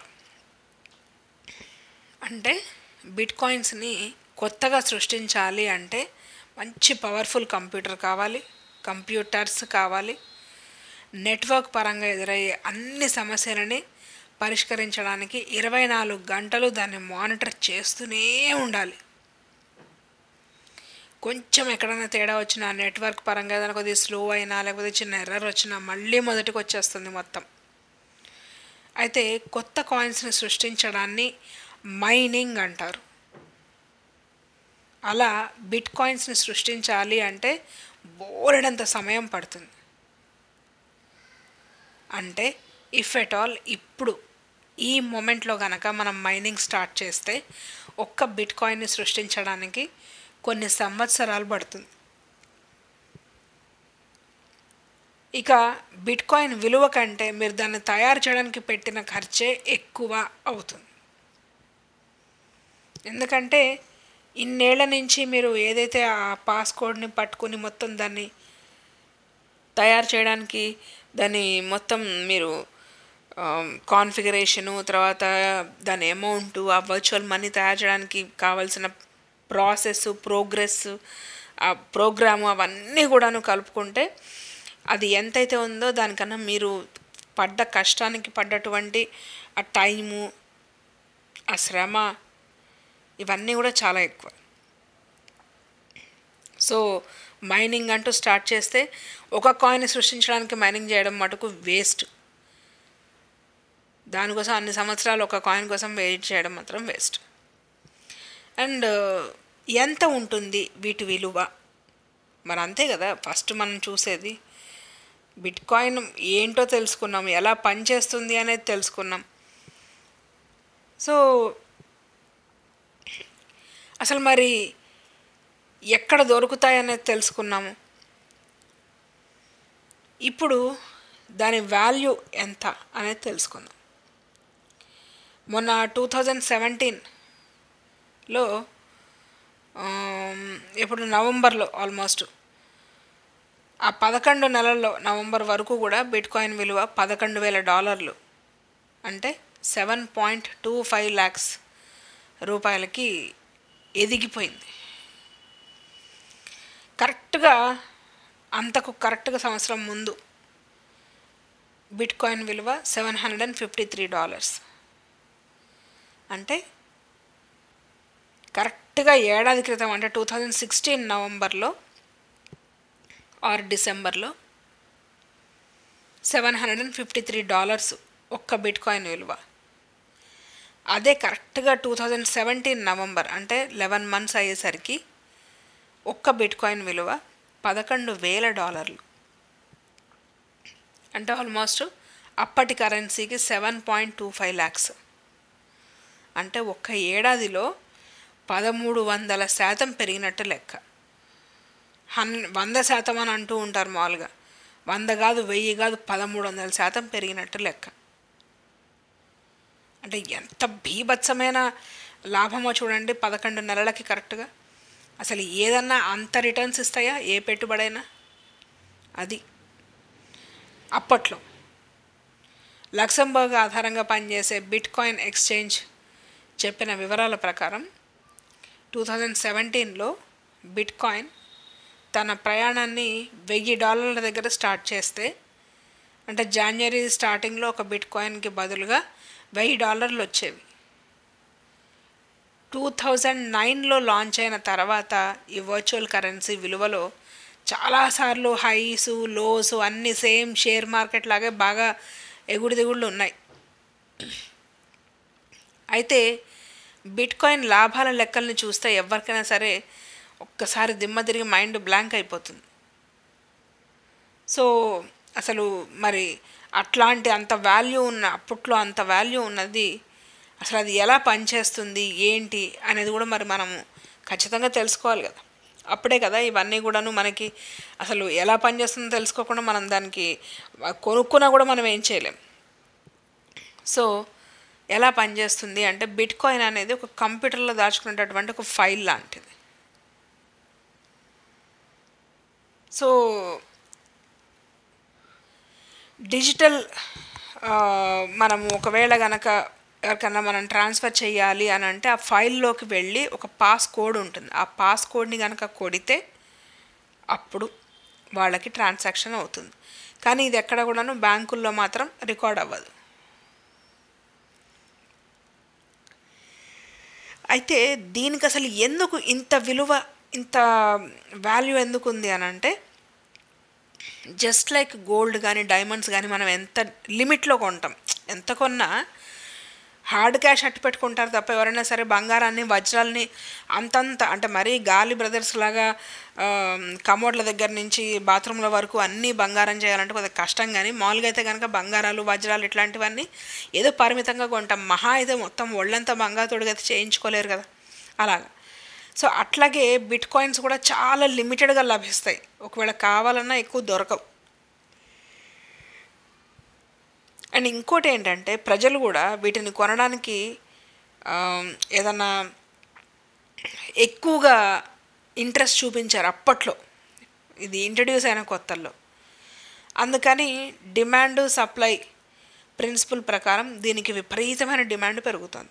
S4: అంటే బిట్ కాయిన్స్ని కొత్తగా సృష్టించాలి అంటే మంచి పవర్ఫుల్ కంప్యూటర్ కావాలి కంప్యూటర్స్ కావాలి నెట్వర్క్ పరంగా ఎదురయ్యే అన్ని సమస్యలని పరిష్కరించడానికి ఇరవై నాలుగు గంటలు దాన్ని మానిటర్ చేస్తూనే ఉండాలి కొంచెం ఎక్కడైనా తేడా వచ్చినా నెట్వర్క్ పరంగా ఏదైనా కొద్దిగా స్లో అయినా లేకపోతే చిన్న ఎర్రర్ వచ్చినా మళ్ళీ మొదటికి వచ్చేస్తుంది మొత్తం అయితే కొత్త కాయిన్స్ని సృష్టించడాన్ని మైనింగ్ అంటారు అలా బిట్ కాయిన్స్ని సృష్టించాలి అంటే బోలెడంత సమయం పడుతుంది అంటే ఇఫ్ ఎట్ ఆల్ ఇప్పుడు ఈ మూమెంట్లో కనుక మనం మైనింగ్ స్టార్ట్ చేస్తే ఒక్క బిట్ కాయిన్ని సృష్టించడానికి కొన్ని సంవత్సరాలు పడుతుంది ఇక బిట్ కాయిన్ విలువ కంటే మీరు దాన్ని తయారు చేయడానికి పెట్టిన ఖర్చే ఎక్కువ అవుతుంది ఎందుకంటే ఇన్నేళ్ల నుంచి మీరు ఏదైతే ఆ పాస్కోడ్ని పట్టుకుని మొత్తం దాన్ని తయారు చేయడానికి దాన్ని మొత్తం మీరు కాన్ఫిగరేషను తర్వాత దాని అమౌంట్ ఆ వర్చువల్ మనీ తయారు చేయడానికి కావాల్సిన ప్రాసెస్ ప్రోగ్రెస్ ఆ ప్రోగ్రాము అవన్నీ కూడాను కలుపుకుంటే అది ఎంతైతే ఉందో దానికన్నా మీరు పడ్డ కష్టానికి పడ్డటువంటి ఆ టైము ఆ శ్రమ ఇవన్నీ కూడా చాలా ఎక్కువ సో మైనింగ్ అంటూ స్టార్ట్ చేస్తే ఒక కాయిన్ సృష్టించడానికి మైనింగ్ చేయడం మటుకు వేస్ట్ దానికోసం అన్ని సంవత్సరాలు ఒక కాయిన్ కోసం వెయిట్ చేయడం మాత్రం వేస్ట్ అండ్ ఎంత ఉంటుంది వీటి విలువ మరి అంతే కదా ఫస్ట్ మనం చూసేది బిట్ కాయిన్ ఏంటో తెలుసుకున్నాం ఎలా పనిచేస్తుంది అనేది తెలుసుకున్నాం సో అసలు మరి ఎక్కడ దొరుకుతాయి అనేది తెలుసుకున్నాము ఇప్పుడు దాని వాల్యూ ఎంత అనేది తెలుసుకుందాం మొన్న టూ థౌజండ్ సెవెంటీన్లో ఇప్పుడు నవంబర్లో ఆల్మోస్ట్ ఆ పదకొండు నెలల్లో నవంబర్ వరకు కూడా బిట్ కాయిన్ విలువ పదకొండు వేల డాలర్లు అంటే seven point two five lakhs రూపాయలకి ఎదిగిపోయింది కరెక్ట్గా అంతకు కరెక్ట్గా సంవత్సరం ముందు బిట్ కాయిన్ విలువ seven hundred and fifty three dollars అంటే కరెక్ట్గా ఏడాది క్రితం అంటే టూ థౌజండ్ సిక్స్టీన్ నవంబర్లో ఆర్ డిసెంబర్లో seven hundred and fifty three dollars ఒక్క బిట్ కాయిన్ విలువ అదే కరెక్ట్గా టూ థౌజండ్ సెవెంటీన్ నవంబర్ అంటే లెవెన్ మంత్స్ అయ్యేసరికి ఒక్క బిట్ కాయిన్ విలువ పదకొండు వేల డాలర్లు అంటే ఆల్మోస్ట్ అప్పటి కరెన్సీకి seven point two five lakhs అంటే ఒక్క ఏడాదిలో పదమూడు వందల శాతం పెరిగినట్టు లెక్క హన్ వంద శాతం అని అంటూ ఉంటారు మామూలుగా వంద కాదు వెయ్యి కాదు పదమూడు వందల శాతం పెరిగినట్టు లెక్క అంటే ఎంత భీభత్సమైన లాభమో చూడండి పదకొండు నెలలకి కరెక్ట్గా అసలు ఏదన్నా అంత రిటర్న్స్ ఇస్తాయా ఏ పెట్టుబడైనా అది అప్పట్లో లక్సంబర్గ్ ఆధారంగా పనిచేసే బిట్ కాయిన్ ఎక్స్చేంజ్ చెప్పిన వివరాల ప్రకారం టూ థౌజండ్ సెవెంటీన్లో బిట్ కాయిన్ తన ప్రయాణాన్ని వెయ్యి డాలర్ల దగ్గర స్టార్ట్ చేస్తే అంటే జాన్వరి స్టార్టింగ్లో ఒక బిట్ కాయిన్కి బదులుగా వెయ్యి డాలర్లు వచ్చేవి టూ థౌజండ్ నైన్లో లాంచ్ అయిన తర్వాత ఈ వర్చువల్ కరెన్సీ విలువలో చాలాసార్లు హైస్ లోస్ అన్నీ సేమ్ షేర్ మార్కెట్ లాగే బాగా ఎగుడు దిగుళ్ళు ఉన్నాయి అయితే బిట్ కాయిన్ లాభాల లెక్కల్ని చూస్తే ఎవరికైనా సరే ఒక్కసారి దిమ్మ తిరిగి మైండ్ బ్లాంక్ అయిపోతుంది సో అసలు మరి అట్లాంటి అంత వాల్యూ ఉన్న అప్పట్లో అంత వాల్యూ ఉన్నది అసలు అది ఎలా పనిచేస్తుంది ఏంటి అనేది కూడా మరి మనము ఖచ్చితంగా తెలుసుకోవాలి కదా అప్పుడే కదా ఇవన్నీ కూడాను మనకి అసలు ఎలా పనిచేస్తుందో తెలుసుకోకుండా మనం దానికి కొనుక్కున్నా కూడా మనం ఏం చేయలేం సో ఎలా పనిచేస్తుంది అంటే బిట్ కాయిన్ అనేది ఒక కంప్యూటర్లో దాచుకునేటటువంటి ఒక ఫైల్ లాంటిది సో డిజిటల్ మనం ఒకవేళ గనక ఎవరికన్నా మనం ట్రాన్స్ఫర్ చేయాలి అని అంటే ఆ ఫైల్లోకి వెళ్ళి ఒక పాస్ కోడ్ ఉంటుంది ఆ పాస్ కోడ్ని కనుక కొడితే అప్పుడు వాళ్ళకి ట్రాన్సాక్షన్ అవుతుంది కానీ ఇది ఎక్కడ కూడాను బ్యాంకుల్లో మాత్రం రికార్డ్ అవ్వదు అయితే దీనికి అసలు ఎందుకు ఇంత విలువ ఇంత వాల్యూ ఎందుకు ఉంది అని అంటే జస్ట్ లైక్ గోల్డ్ కానీ డైమండ్స్ కానీ మనం ఎంత లిమిట్లో కొంటాం ఎంత కొన్నా హార్డ్ క్యాష్ అట్టు పెట్టుకుంటారు తప్ప ఎవరైనా సరే బంగారాన్ని వజ్రాలని అంతంత అంటే మరీ గాలి బ్రదర్స్ లాగా కమోడ్ల దగ్గర నుంచి బాత్రూంల వరకు అన్నీ బంగారం చేయాలంటే కొద్దిగా కష్టం కానీ మామూలుగా అయితే కనుక బంగారాలు వజ్రాలు ఇట్లాంటివన్నీ ఏదో పరిమితంగా కొంటాం మహా అయితే మొత్తం ఒళ్ళంతా బంగారుతోడుగా అయితే చేయించుకోలేరు కదా అలాగా సో అట్లాగే బిట్ కాయిన్స్ కూడా చాలా లిమిటెడ్గా లభిస్తాయి ఒకవేళ కావాలన్నా ఎక్కువ దొరకవు అండ్ ఇంకోటి ఏంటంటే ప్రజలు కూడా వీటిని కొనడానికి ఏదన్నా ఎక్కువగా ఇంట్రెస్ట్ చూపించారు అప్పట్లో ఇది ఇంట్రడ్యూస్ అయిన కొత్తల్లో అందుకని డిమాండ్ సప్లై ప్రిన్సిపల్ ప్రకారం దీనికి విపరీతమైన డిమాండ్ పెరుగుతుంది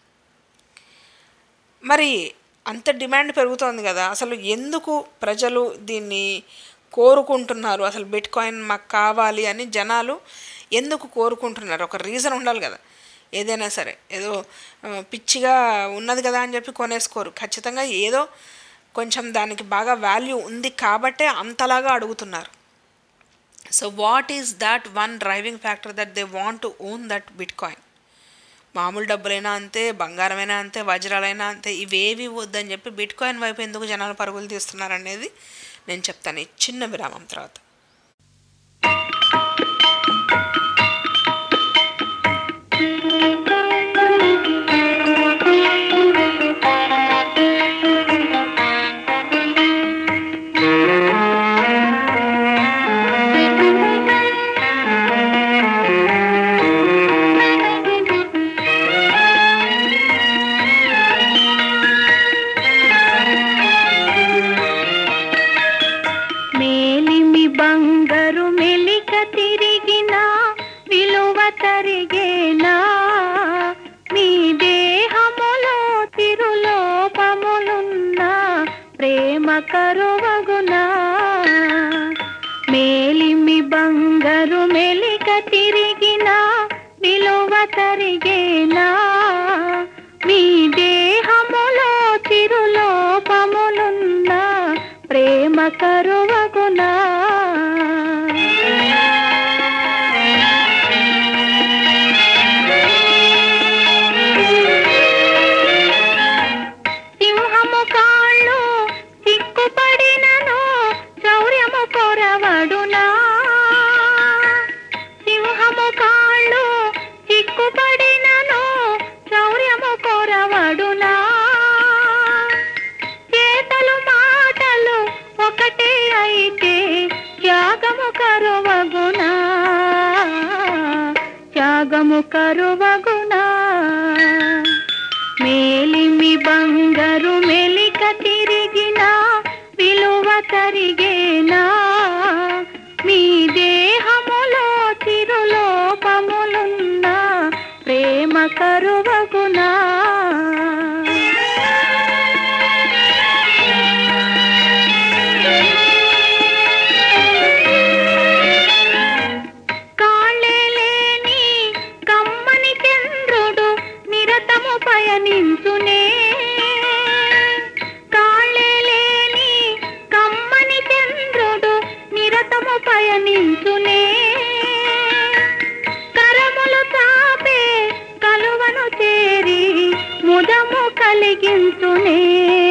S4: మరి అంత డిమాండ్ పెరుగుతోంది కదా అసలు ఎందుకు ప్రజలు దీన్ని కోరుకుంటున్నారు అసలు బిట్ కాయిన్ మాకు కావాలి అని జనాలు ఎందుకు కోరుకుంటున్నారు ఒక రీజన్ ఉండాలి కదా ఏదైనా సరే ఏదో పిచ్చిగా ఉన్నది కదా అని చెప్పి కొనేసుకోరు ఖచ్చితంగా ఏదో కొంచెం దానికి బాగా వాల్యూ ఉంది కాబట్టే అంతలాగా అడుగుతున్నారు so what is that one driving factor that they want to own that bitcoin మామూలు డబ్బులైనా అంతే బంగారమైనా అంతే వజ్రాలైనా అంతే ఇవేవి వద్దని చెప్పి బిట్ కాయిన్ వైపు ఎందుకు జనాలు పరుగులు తీస్తున్నారు అనేది నేను చెప్తాను ఈ చిన్న విరామం తర్వాత
S5: మేలిమి బంగారు మెలిక తిరిగిన విలువ తరిగేనా మీ దేహములో తిరులోపములున్న ప్రేమ కరువగునా మేలిమి బంగారు మెలిక తిరిగిన విలువ తరిగేనా మీ దేహములో తిరులోపములున్న ప్రేమ కరువగునా సింహము కాళ్ళు సిక్కుపడినను శౌర్యము కొరవడునా సింహము కాళ్ళు సిక్కుపడినను శౌర్యము కొరవడునా చేతలు మాటలు ఒకటే అయితే త్యాగము కరువగునా త్యాగము కరువగునా మేలిమి బంగారు మెలిక తిరిగిన విలువ తరిగేనా మీ దేహములో తిరులోపములున్న ప్రేమ కరువగునా కాళ్ళే లేని కమ్మని చంద్రుడు నిరతము పయనించునే కాళ్ళే లేని కమ్మని చంద్రుడు నిరతము పయనించునే కరములు తాపే కలువను చేరి ముదము కలిగించునే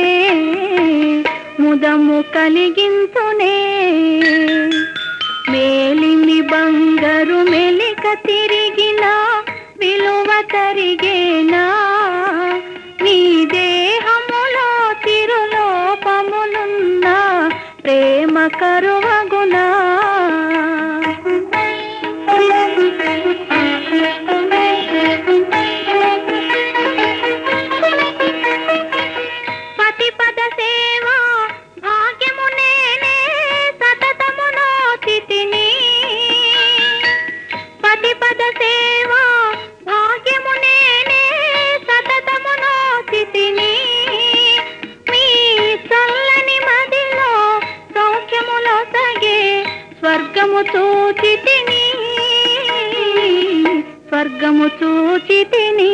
S5: ముదము కలిగించునే మేలిమి బంగారు మెలిక తిరిగిన విలువ తరిగేనా నీ దేహములో తిరులోపములున్న ప్రేమ కరువగునా పతిపద సేవ భాగ్యము నేనే సతతము నోచితిని పతిపద సేవ భాగ్యము నేనే సతతము నోచితిని మీ చల్లని మదిలో సౌఖ్యములో సగే స్వర్గము చూచితిని స్వర్గము చూచితిని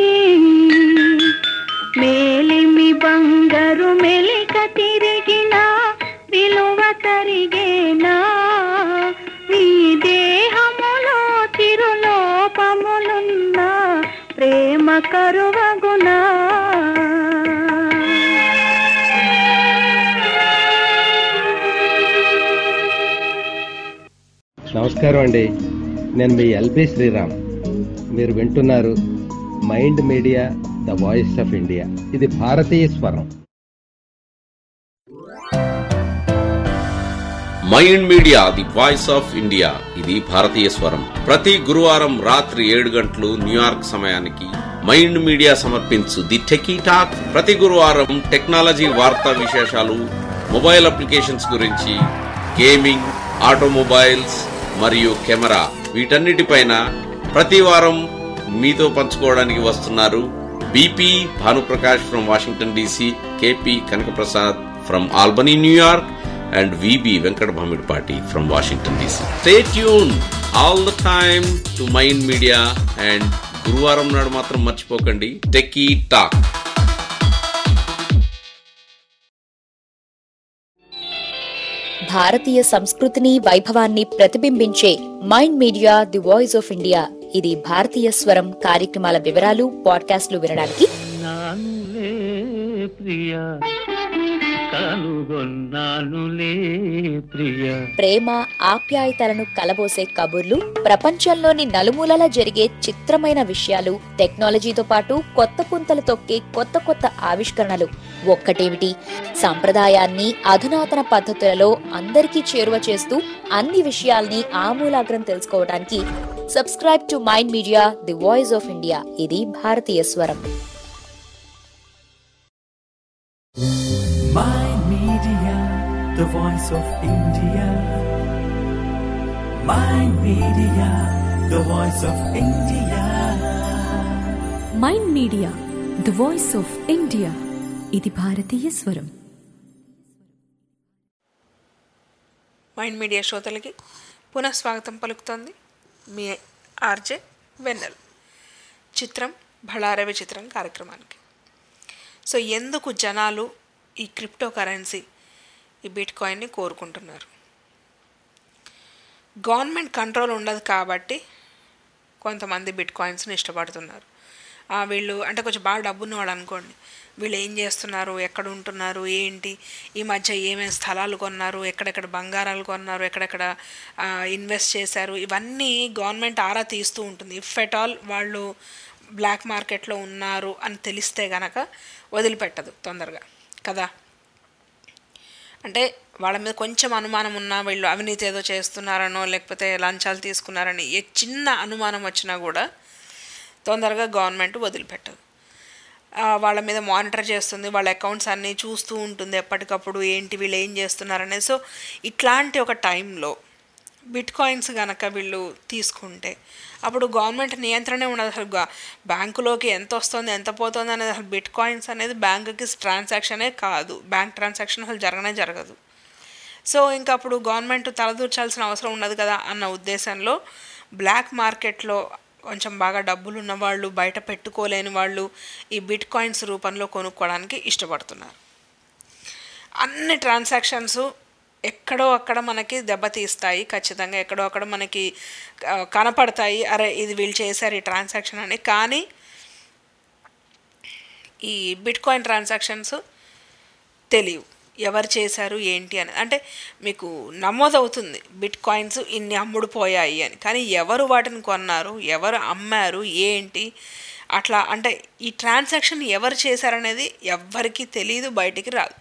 S5: మేలిమి బంగారు మెలిక తిరిగిన విలువ తరిగేనా నీ దేహములో తిరులోపములున్న ప్రేమ కరువగునా
S13: నమస్కారం అండి నేను మీ ఎల్బి శ్రీరామ్ మీరు వింటున్నారు mind media the voice of India ఇది భారతీయ స్వరం
S14: mind media the voice of India ఇది భారతీయ స్వరం ప్రతి గురువారం రాత్రి ఏడు గంటలు న్యూయార్క్ సమయానికి మైండ్ మీడియా సమర్పించు ది టెకీ టాక్ ప్రతి గురువారం టెక్నాలజీ వార్తా విశేషాలు మొబైల్ అప్లికేషన్స్ గురించి గేమింగ్ ఆటోమొబైల్స్ మరియు కెమెరా వీటన్నిటిపైన ప్రతి వారం మీతో పంచుకోవడానికి వస్తున్నారు BP Bhanuprakash from Washington DC KP Kanakaprasad from Albany New York and VB Venkat Bhamidpati from Washington DC. Stay tuned all the time to Mind Media and గురువారం నాడు మాత్రం మర్చిపోకండి టెకీ టాక్
S10: భారతీయ సంస్కృతిని వైభవాన్ని ప్రతిబింబించే mind media the voice of India ఇది భారతీయ స్వరం కార్యక్రమాల వివరాలు పాడ్కాస్ట్లు వినడానికి
S7: నానులే ప్రియ కనుగొన్నానులే ప్రియ
S10: ప్రేమ ఆప్యాయతలను కలబోసే కబుర్లు ప్రపంచంలోని నలుమూలలా జరిగే చిత్రమైన విషయాలు టెక్నాలజీతో పాటు కొత్త పుంతలు తొక్కే కొత్త కొత్త ఆవిష్కరణలు ఒక్కటేమిటి సంప్రదాయాన్ని అధునాతన పద్ధతులలో అందరికీ చేరువ చేస్తూ అన్ని విషయాల్ని ఆమూలాగ్రం తెలుసుకోవడానికి subscribe to mind media the voice of India ఇది భారతీయ స్వరం
S1: Mind Media, the voice of India. Mind Media, the voice of India.
S2: Mind media the voice of India ఇది భారతీయ స్వరం
S4: మైండ్ మీడియా శ్రోతలకి పునః స్వాగతం పలుకుతోంది మీ ఆర్జే వెన్నెల్ చిత్రం బళారవి చిత్రం కార్యక్రమానికి సో ఎందుకు జనాలు ఈ క్రిప్టో కరెన్సీ ఈ బిట్ కాయిన్ని కోరుకుంటున్నారు గవర్నమెంట్ కంట్రోల్ ఉండదు కాబట్టి కొంతమంది బిట్ కాయిన్స్ని ఇష్టపడుతున్నారు ఆ, వీళ్ళు అంటే కొంచెం బాగా డబ్బున్న వాళ్ళు అనుకోండి వీళ్ళు ఏం చేస్తున్నారు ఎక్కడ ఉంటున్నారు ఏంటి ఈ మధ్య ఏమేమి స్థలాలు కొన్నారు ఎక్కడెక్కడ బంగారాలు కొన్నారు ఎక్కడెక్కడ ఇన్వెస్ట్ చేశారు ఇవన్నీ గవర్నమెంట్ ఆరా తీస్తూ ఉంటుంది ఇఫ్ ఎట్ ఆల్ వాళ్ళు బ్లాక్ మార్కెట్లో ఉన్నారు అని తెలిస్తే గనక వదిలిపెట్టదు తొందరగా కదా అంటే వాళ్ళ మీద కొంచెం అనుమానం ఉన్నా వీళ్ళు అవినీతి ఏదో చేస్తున్నారనో లేకపోతే లంచాలు తీసుకున్నారని ఏ చిన్న అనుమానం వచ్చినా కూడా తొందరగా గవర్నమెంట్ వదిలిపెట్టదు ఆ, వాళ్ళ మీద మానిటర్ చేస్తుంది వాళ్ళ అకౌంట్స్ అన్నీ చూస్తూ ఉంటుంది ఎప్పటికప్పుడు ఏంటి వీళ్ళు ఏం చేస్తున్నారనేది సో ఇట్లాంటి ఒక టైంలో బిట్ కాయిన్స్ కనుక వీళ్ళు తీసుకుంటే అప్పుడు గవర్నమెంట్ నియంత్రణే ఉండదు అసలు గా- బ్యాంకులోకి ఎంత వస్తుంది ఎంత పోతుంది అనేది అసలు బిట్ కాయిన్స్ అనేది బ్యాంకుకి ట్రాన్సాక్షనే కాదు బ్యాంక్ ట్రాన్సాక్షన్ అసలు జరగనే జరగదు సో ఇంకా అప్పుడు గవర్నమెంట్ తలదూర్చాల్సిన అవసరం ఉండదు కదా అన్న ఉద్దేశంలో బ్లాక్ మార్కెట్లో కొంచెం బాగా డబ్బులు ఉన్న వాళ్ళు బయట పెట్టుకోలేని వాళ్ళు ఈ బిట్ కాయిన్స్ రూపంలో కొనుక్కోవడానికి ఇష్టపడుతున్నారు అన్ని ట్రాన్సాక్షన్స్ ఎక్కడో అక్కడ మనకి దెబ్బతీస్తాయి ఖచ్చితంగా ఎక్కడో అక్కడ మనకి ఆ, కనపడతాయి అరే ఇది వీళ్ళు చేశారు ఈ ట్రాన్సాక్షన్ అని కానీ ఈ బిట్ కాయిన్ ట్రాన్సాక్షన్స్ తెలియవు ఎవరు చేశారు ఏంటి అని అంటే మీకు నమోదవుతుంది బిట్ కాయిన్స్ ఇన్ని అమ్ముడుపోయాయి అని కానీ ఎవరు వాటిని కొన్నారు ఎవరు అమ్మారు ఏంటి అట్లా అంటే ఈ ట్రాన్సాక్షన్ ఎవరు చేశారనేది ఎవ్వరికీ తెలియదు బయటికి రాదు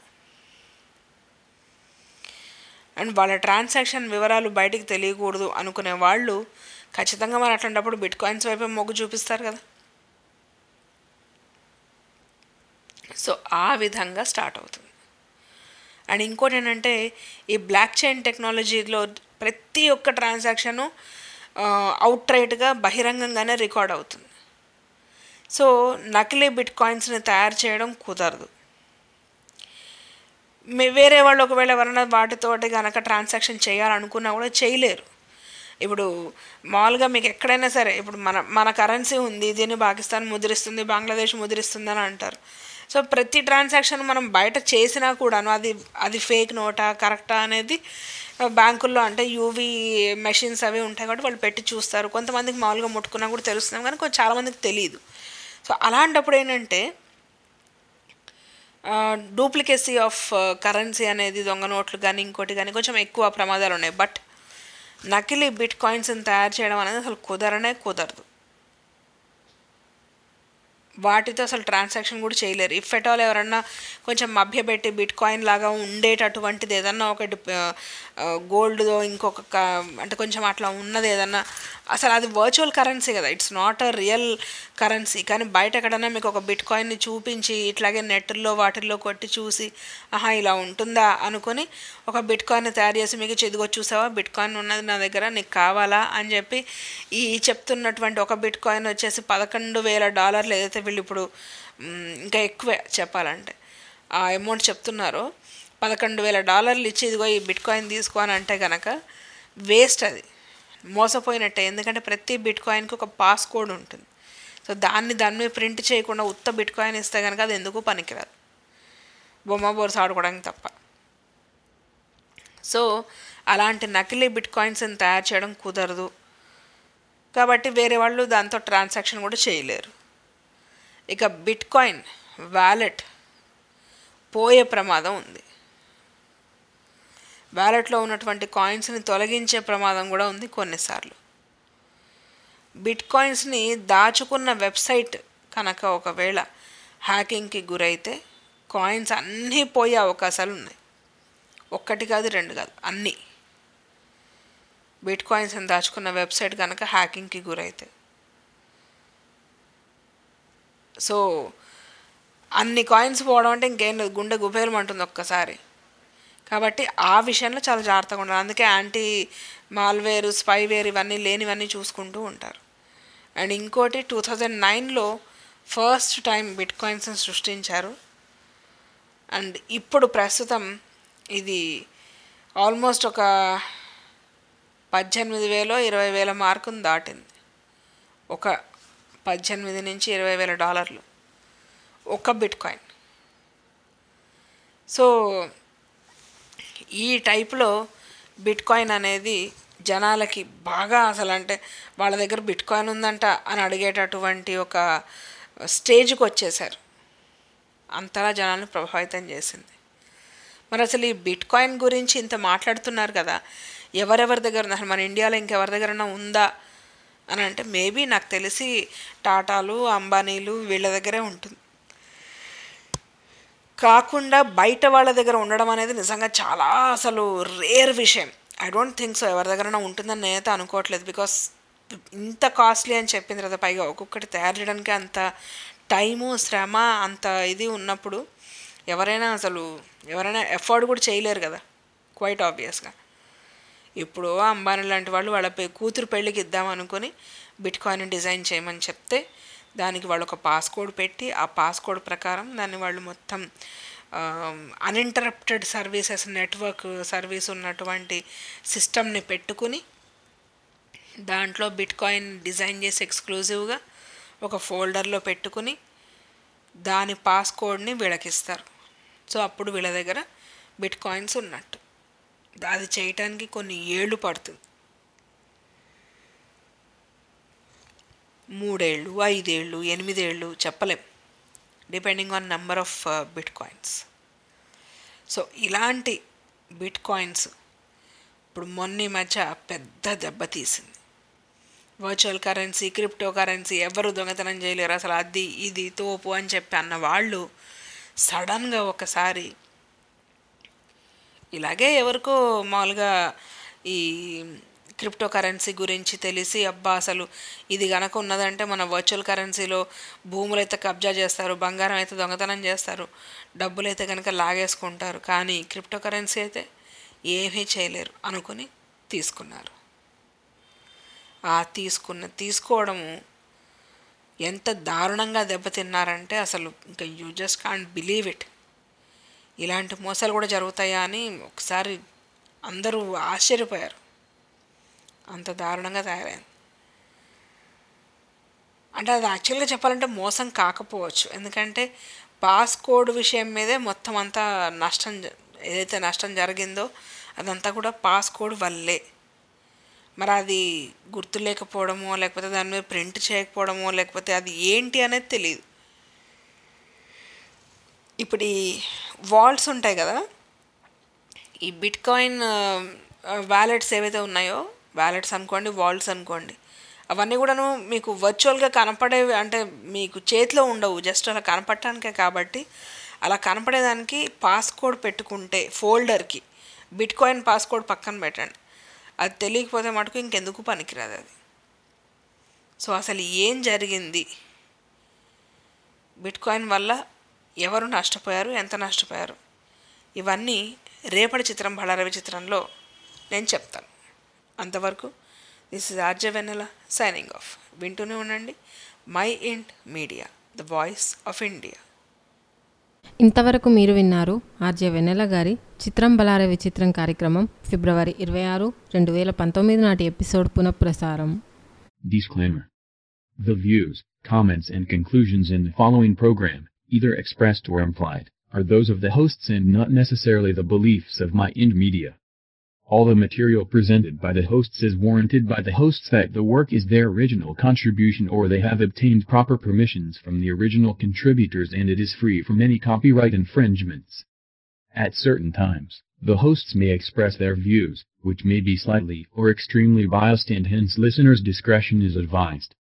S4: అండ్ వాళ్ళ ట్రాన్సాక్షన్ వివరాలు బయటికి తెలియకూడదు అనుకునే వాళ్ళు ఖచ్చితంగా మరి అట్లాంటప్పుడు బిట్ కాయిన్స్ వైపే మొగ్గు చూపిస్తారు కదా సో ఆ విధంగా స్టార్ట్ అవుతుంది అండ్ ఇంకోటి ఏంటంటే ఈ బ్లాక్ చైన్ టెక్నాలజీలో ప్రతి ఒక్క ట్రాన్సాక్షను అవుట్ రైట్గా బహిరంగంగానే రికార్డ్ అవుతుంది సో నకిలీ బిట్ కాయిన్స్ని తయారు చేయడం కుదరదు మీ- వేరే వాళ్ళు ఒకవేళ ఎవరైనా వాటితోటి కనుక ట్రాన్సాక్షన్ చేయాలనుకున్నా కూడా చేయలేరు ఇప్పుడు మామూలుగా మీకు ఎక్కడైనా సరే ఇప్పుడు మన మన కరెన్సీ ఉంది దీన్ని పాకిస్తాన్ ముద్రిస్తుంది బంగ్లాదేశ్ ముద్రిస్తుంది అని అంటారు సో ప్రతి ట్రాన్సాక్షన్ మనం బయట చేసినా కూడాను అది అది ఫేక్ నోటా కరెక్టా అనేది ఆ, బ్యాంకుల్లో అంటే యూవీ మెషిన్స్ అవి ఉంటాయి కాబట్టి వాళ్ళు పెట్టి చూస్తారు కొంతమందికి మామూలుగా ముట్టుకున్నా కూడా తెలుస్తుంది కానీ కొంచెం చాలామందికి తెలియదు సో అలాంటప్పుడు ఏంటంటే డూప్లికేసీ ఆఫ్ కరెన్సీ అనేది దొంగ నోట్లు కానీ ఇంకోటి కానీ కొంచెం ఎక్కువ ప్రమాదాలు ఉన్నాయి బట్ నకిలీ బిట్ కాయిన్స్ని తయారు చేయడం అనేది అసలు కుదరనే కుదరదు వాటితో అసలు ట్రాన్సాక్షన్ కూడా చేయలేరు ఇఫ్ ఎట్ ఆల్ ఎవరన్నా కొంచెం మభ్యపెట్టి బిట్ కాయిన్ లాగా ఉండేటటువంటిది ఏదన్నా ఒకటి గోల్డ్దో ఇంకొక క- అంటే కొంచెం అట్లా ఉన్నది ఏదన్నా అసలు అది వర్చువల్ కరెన్సీ కదా it's not a real currency కానీ బయట ఎక్కడన్నా మీకు ఒక బిట్ కాయిన్ని చూపించి ఇట్లాగే నెట్లో వాటిల్లో కొట్టి చూసి ఆహా ఇలా ఉంటుందా అనుకొని ఒక బిట్ కాయిన్ తయారు చేసి మీకు చెదిగో చూసావా బిట్ కాయిన్ ఉన్నది నా దగ్గర నీకు కావాలా అని చెప్పి ఈ చెప్తున్నటువంటి ఒక బిట్ కాయిన్ వచ్చేసి పదకొండు వేల డాలర్లు ఏదైతే వీళ్ళు ఇప్పుడు మ్, ఇంకా ఎక్కువే చెప్పాలంటే ఆ అమౌంట్ చెప్తున్నారో పదకొండు వేల డాలర్లు ఇచ్చి ఇదిగో ఈ బిట్ కాయిన్ తీసుకో అని అంటే కనుక వేస్ట్ అది మోసపోయినట్టే ఎందుకంటే ప్రతి బిట్ కాయిన్కి ఒక పాస్ కోడ్ ఉంటుంది సో దాన్ని దాని మీద ప్రింట్ చేయకుండా ఉత్త బిట్ కాయిన్ ఇస్తే కనుక అది ఎందుకు పనికిరాదు బొమ్మ బోర్స్ ఆడుకోవడానికి తప్ప సో అలాంటి నకిలీ బిట్ కాయిన్స్ని తయారు చేయడం కుదరదు కాబట్టి వేరే వాళ్ళు దాంతో ట్రాన్సాక్షన్ కూడా చేయలేరు ఇక బిట్ కాయిన్ వ్యాలెట్ పోయే ప్రమాదం ఉంది వ్యాలెట్లో ఉన్నటువంటి కాయిన్స్ని తొలగించే ప్రమాదం కూడా ఉంది కొన్నిసార్లు బిట్ కాయిన్స్ని దాచుకున్న వెబ్సైట్ కనుక ఒకవేళ హ్యాకింగ్కి గురైతే కాయిన్స్ అన్నీ పోయే అవకాశాలు ఉన్నాయి ఒక్కటి కాదు రెండు కాదు అన్నీ బిట్ కాయిన్స్ని దాచుకున్న వెబ్సైట్ కనుక హ్యాకింగ్కి గురైతే సో అన్ని కాయిన్స్ పోవడం అంటే ఇంకేం లేదు గుండె గుబేలం అంటుంది ఒక్కసారి కాబట్టి ఆ విషయంలో చాలా జాగ్రత్తగా ఉండాలి అందుకే యాంటీ మాల్వేర్ స్పైవేర్ ఇవన్నీ లేనివన్నీ చూసుకుంటూ ఉంటారు అండ్ ఇంకోటి టూ థౌజండ్ నైన్లో ఫస్ట్ టైం బిట్ కాయిన్స్ని సృష్టించారు అండ్ ఇప్పుడు ప్రస్తుతం ఇది ఆల్మోస్ట్ ఒక పద్దెనిమిది వేలో ఇరవై వేల మార్కును దాటింది ఒక పద్దెనిమిది నుంచి ఇరవై వేల డాలర్లు ఒక బిట్ కాయిన్ సో ఈ టైప్లో బిట్ కాయిన్ అనేది జనాలకి బాగా అసలు అంటే వాళ్ళ దగ్గర బిట్ కాయిన్ ఉందంట అని అడిగేటటువంటి ఒక స్టేజ్కి వచ్చేసారు అంతలా జనాలను ప్రభావితం చేసింది మరి అసలు ఈ బిట్ కాయిన్ గురించి ఇంత మాట్లాడుతున్నారు కదా ఎవరెవరి దగ్గర ఉంది అసలు మన ఇండియాలో ఇంకెవరి దగ్గరైనా ఉందా అని అంటే మేబీ నాకు తెలిసి టాటాలు అంబానీలు వీళ్ళ దగ్గరే ఉంటుంది కాకుండా బయట వాళ్ళ దగ్గర ఉండడం అనేది నిజంగా చాలా అసలు రేర్ విషయం ఐ డోంట్ థింక్ సో ఎవరి దగ్గరైనా ఉంటుందని నేనైతే అనుకోవట్లేదు బికాస్ ఇంత కాస్ట్లీ అని చెప్పింది కదా పైగా ఒక్కొక్కటి తయారు చేయడానికి అంత టైము శ్రమ అంత ఇది ఉన్నప్పుడు ఎవరైనా అసలు ఎవరైనా ఎఫర్డ్ కూడా చేయలేరు కదా క్వైట్ ఆబ్వియస్గా ఇప్పుడు అంబానీ లాంటి వాళ్ళు వాళ్ళ పె- కూతురు పెళ్ళికి ఇద్దాం అనుకుని బిట్ కాయిన్ డిజైన్ చేయమని చెప్తే దానికి వాళ్ళు ఒక పాస్కోడ్ పెట్టి ఆ పాస్కోడ్ ప్రకారం దాన్ని వాళ్ళు మొత్తం అన్ఇంటరప్టెడ్ సర్వీసెస్ నెట్వర్క్ సర్వీస్ ఉన్నటువంటి సిస్టమ్ని పెట్టుకుని దాంట్లో బిట్ కాయిన్ డిజైన్ చేసి ఎక్స్క్లూజివ్గా ఒక ఫోల్డర్లో పెట్టుకుని దాని పాస్కోడ్ని వీళ్ళకిస్తారు సో అప్పుడు వీళ్ళ దగ్గర బిట్ కాయిన్స్ ఉన్నట్టు అది చేయటానికి కొన్ని ఏళ్ళు పడుతుంది మూడేళ్ళు ఐదేళ్ళు ఎనిమిదేళ్ళు చెప్పలేం depending on number of bitcoins so ఇలాంటి బిట్ కాయిన్స్ ఇప్పుడు మొన్న ఈ మధ్య పెద్ద దెబ్బ తీసింది వర్చువల్ కరెన్సీ క్రిప్టో కరెన్సీ ఎవరు దొంగతనం చేయలేరు అసలు అది ఇది తోపు అని చెప్పి అన్న వాళ్ళు సడన్గా ఒకసారి ఇలాగే ఎవరికో మామూలుగా ఈ క్రిప్టో కరెన్సీ గురించి తెలిసి అబ్బా అసలు ఇది గనక ఉన్నదంటే మన వర్చువల్ కరెన్సీలో భూములు అయితే కబ్జా చేస్తారు బంగారం అయితే దొంగతనం చేస్తారు డబ్బులు అయితే కనుక లాగేసుకుంటారు కానీ క్రిప్టో కరెన్సీ అయితే ఏమీ చేయలేరు అనుకుని తీసుకున్నారు ఆ తీసుకున్న తీసుకోవడము ఎంత దారుణంగా దెబ్బతిన్నారంటే అసలు ఇంకా you just can't believe it ఇలాంటి మోసాలు కూడా జరుగుతాయా అని ఒకసారి అందరూ ఆశ్చర్యపోయారు అంత దారుణంగా తయారైంది అంటే అది యాక్చువల్గా చెప్పాలంటే మోసం కాకపోవచ్చు ఎందుకంటే పాస్కోడ్ విషయం మీదే మొత్తం అంతా నష్టం జ- ఏదైతే నష్టం జరిగిందో అదంతా కూడా పాస్కోడ్ వల్లే మరి అది గుర్తు లేకపోవడమో లేకపోతే దాని మీద ప్రింట్ చేయకపోవడమో లేకపోతే అది ఏంటి అనేది తెలియదు ఇప్పుడు ఈ వాల్ట్స్ ఉంటాయి కదా ఈ బిట్ కాయిన్ వ్యాలెట్స్ ఏవైతే ఉన్నాయో వ్యాలెట్స్ అనుకోండి వాల్ట్స్ అనుకోండి అవన్నీ కూడాను మీకు వర్చువల్గా కనపడేవి అంటే మీకు చేతిలో ఉండవు జస్ట్ అలా కనపడటానికే కాబట్టి అలా కనపడేదానికి పాస్కోడ్ పెట్టుకుంటే ఫోల్డర్కి బిట్ కాయిన్ పాస్కోడ్ పక్కన పెట్టండి అది తెలియకపోతే మటుకు ఇంకెందుకు పనికిరాదు అది సో అసలు ఏం జరిగింది బిట్ కాయిన్ వల్ల ఎవరు నష్టపోయారు ఎంత నష్టపోయారు ఇవన్నీ రేపటి చిత్రం బళారవి చిత్రంలో నేను చెప్తాను అంతవరకు this is RJ Vennela signing off వింటూనే ఉండండి mind media the voice of India
S3: ఇంతవరకు మీరు విన్నారు ఆర్జే వెన్నెల గారి చిత్రం బలారే విచిత్రం కార్యక్రమం ఫిబ్రవరి ఇరవై ఆరు రెండు వేల పంతొమ్మిది నాటి ఎపిసోడ్ పునఃప్రసారం
S15: Disclaimer. The views, comments, and conclusions in the following program, either expressed or implied, are those of the hosts and not necessarily the beliefs of My Ind Media. All the material presented by the hosts is warranted by the hosts that the work is their original contribution or they have obtained proper permissions from the original contributors and it is free from any copyright infringements. At certain times, the hosts may express their views, which may be slightly or extremely biased and hence listeners' discretion is advised.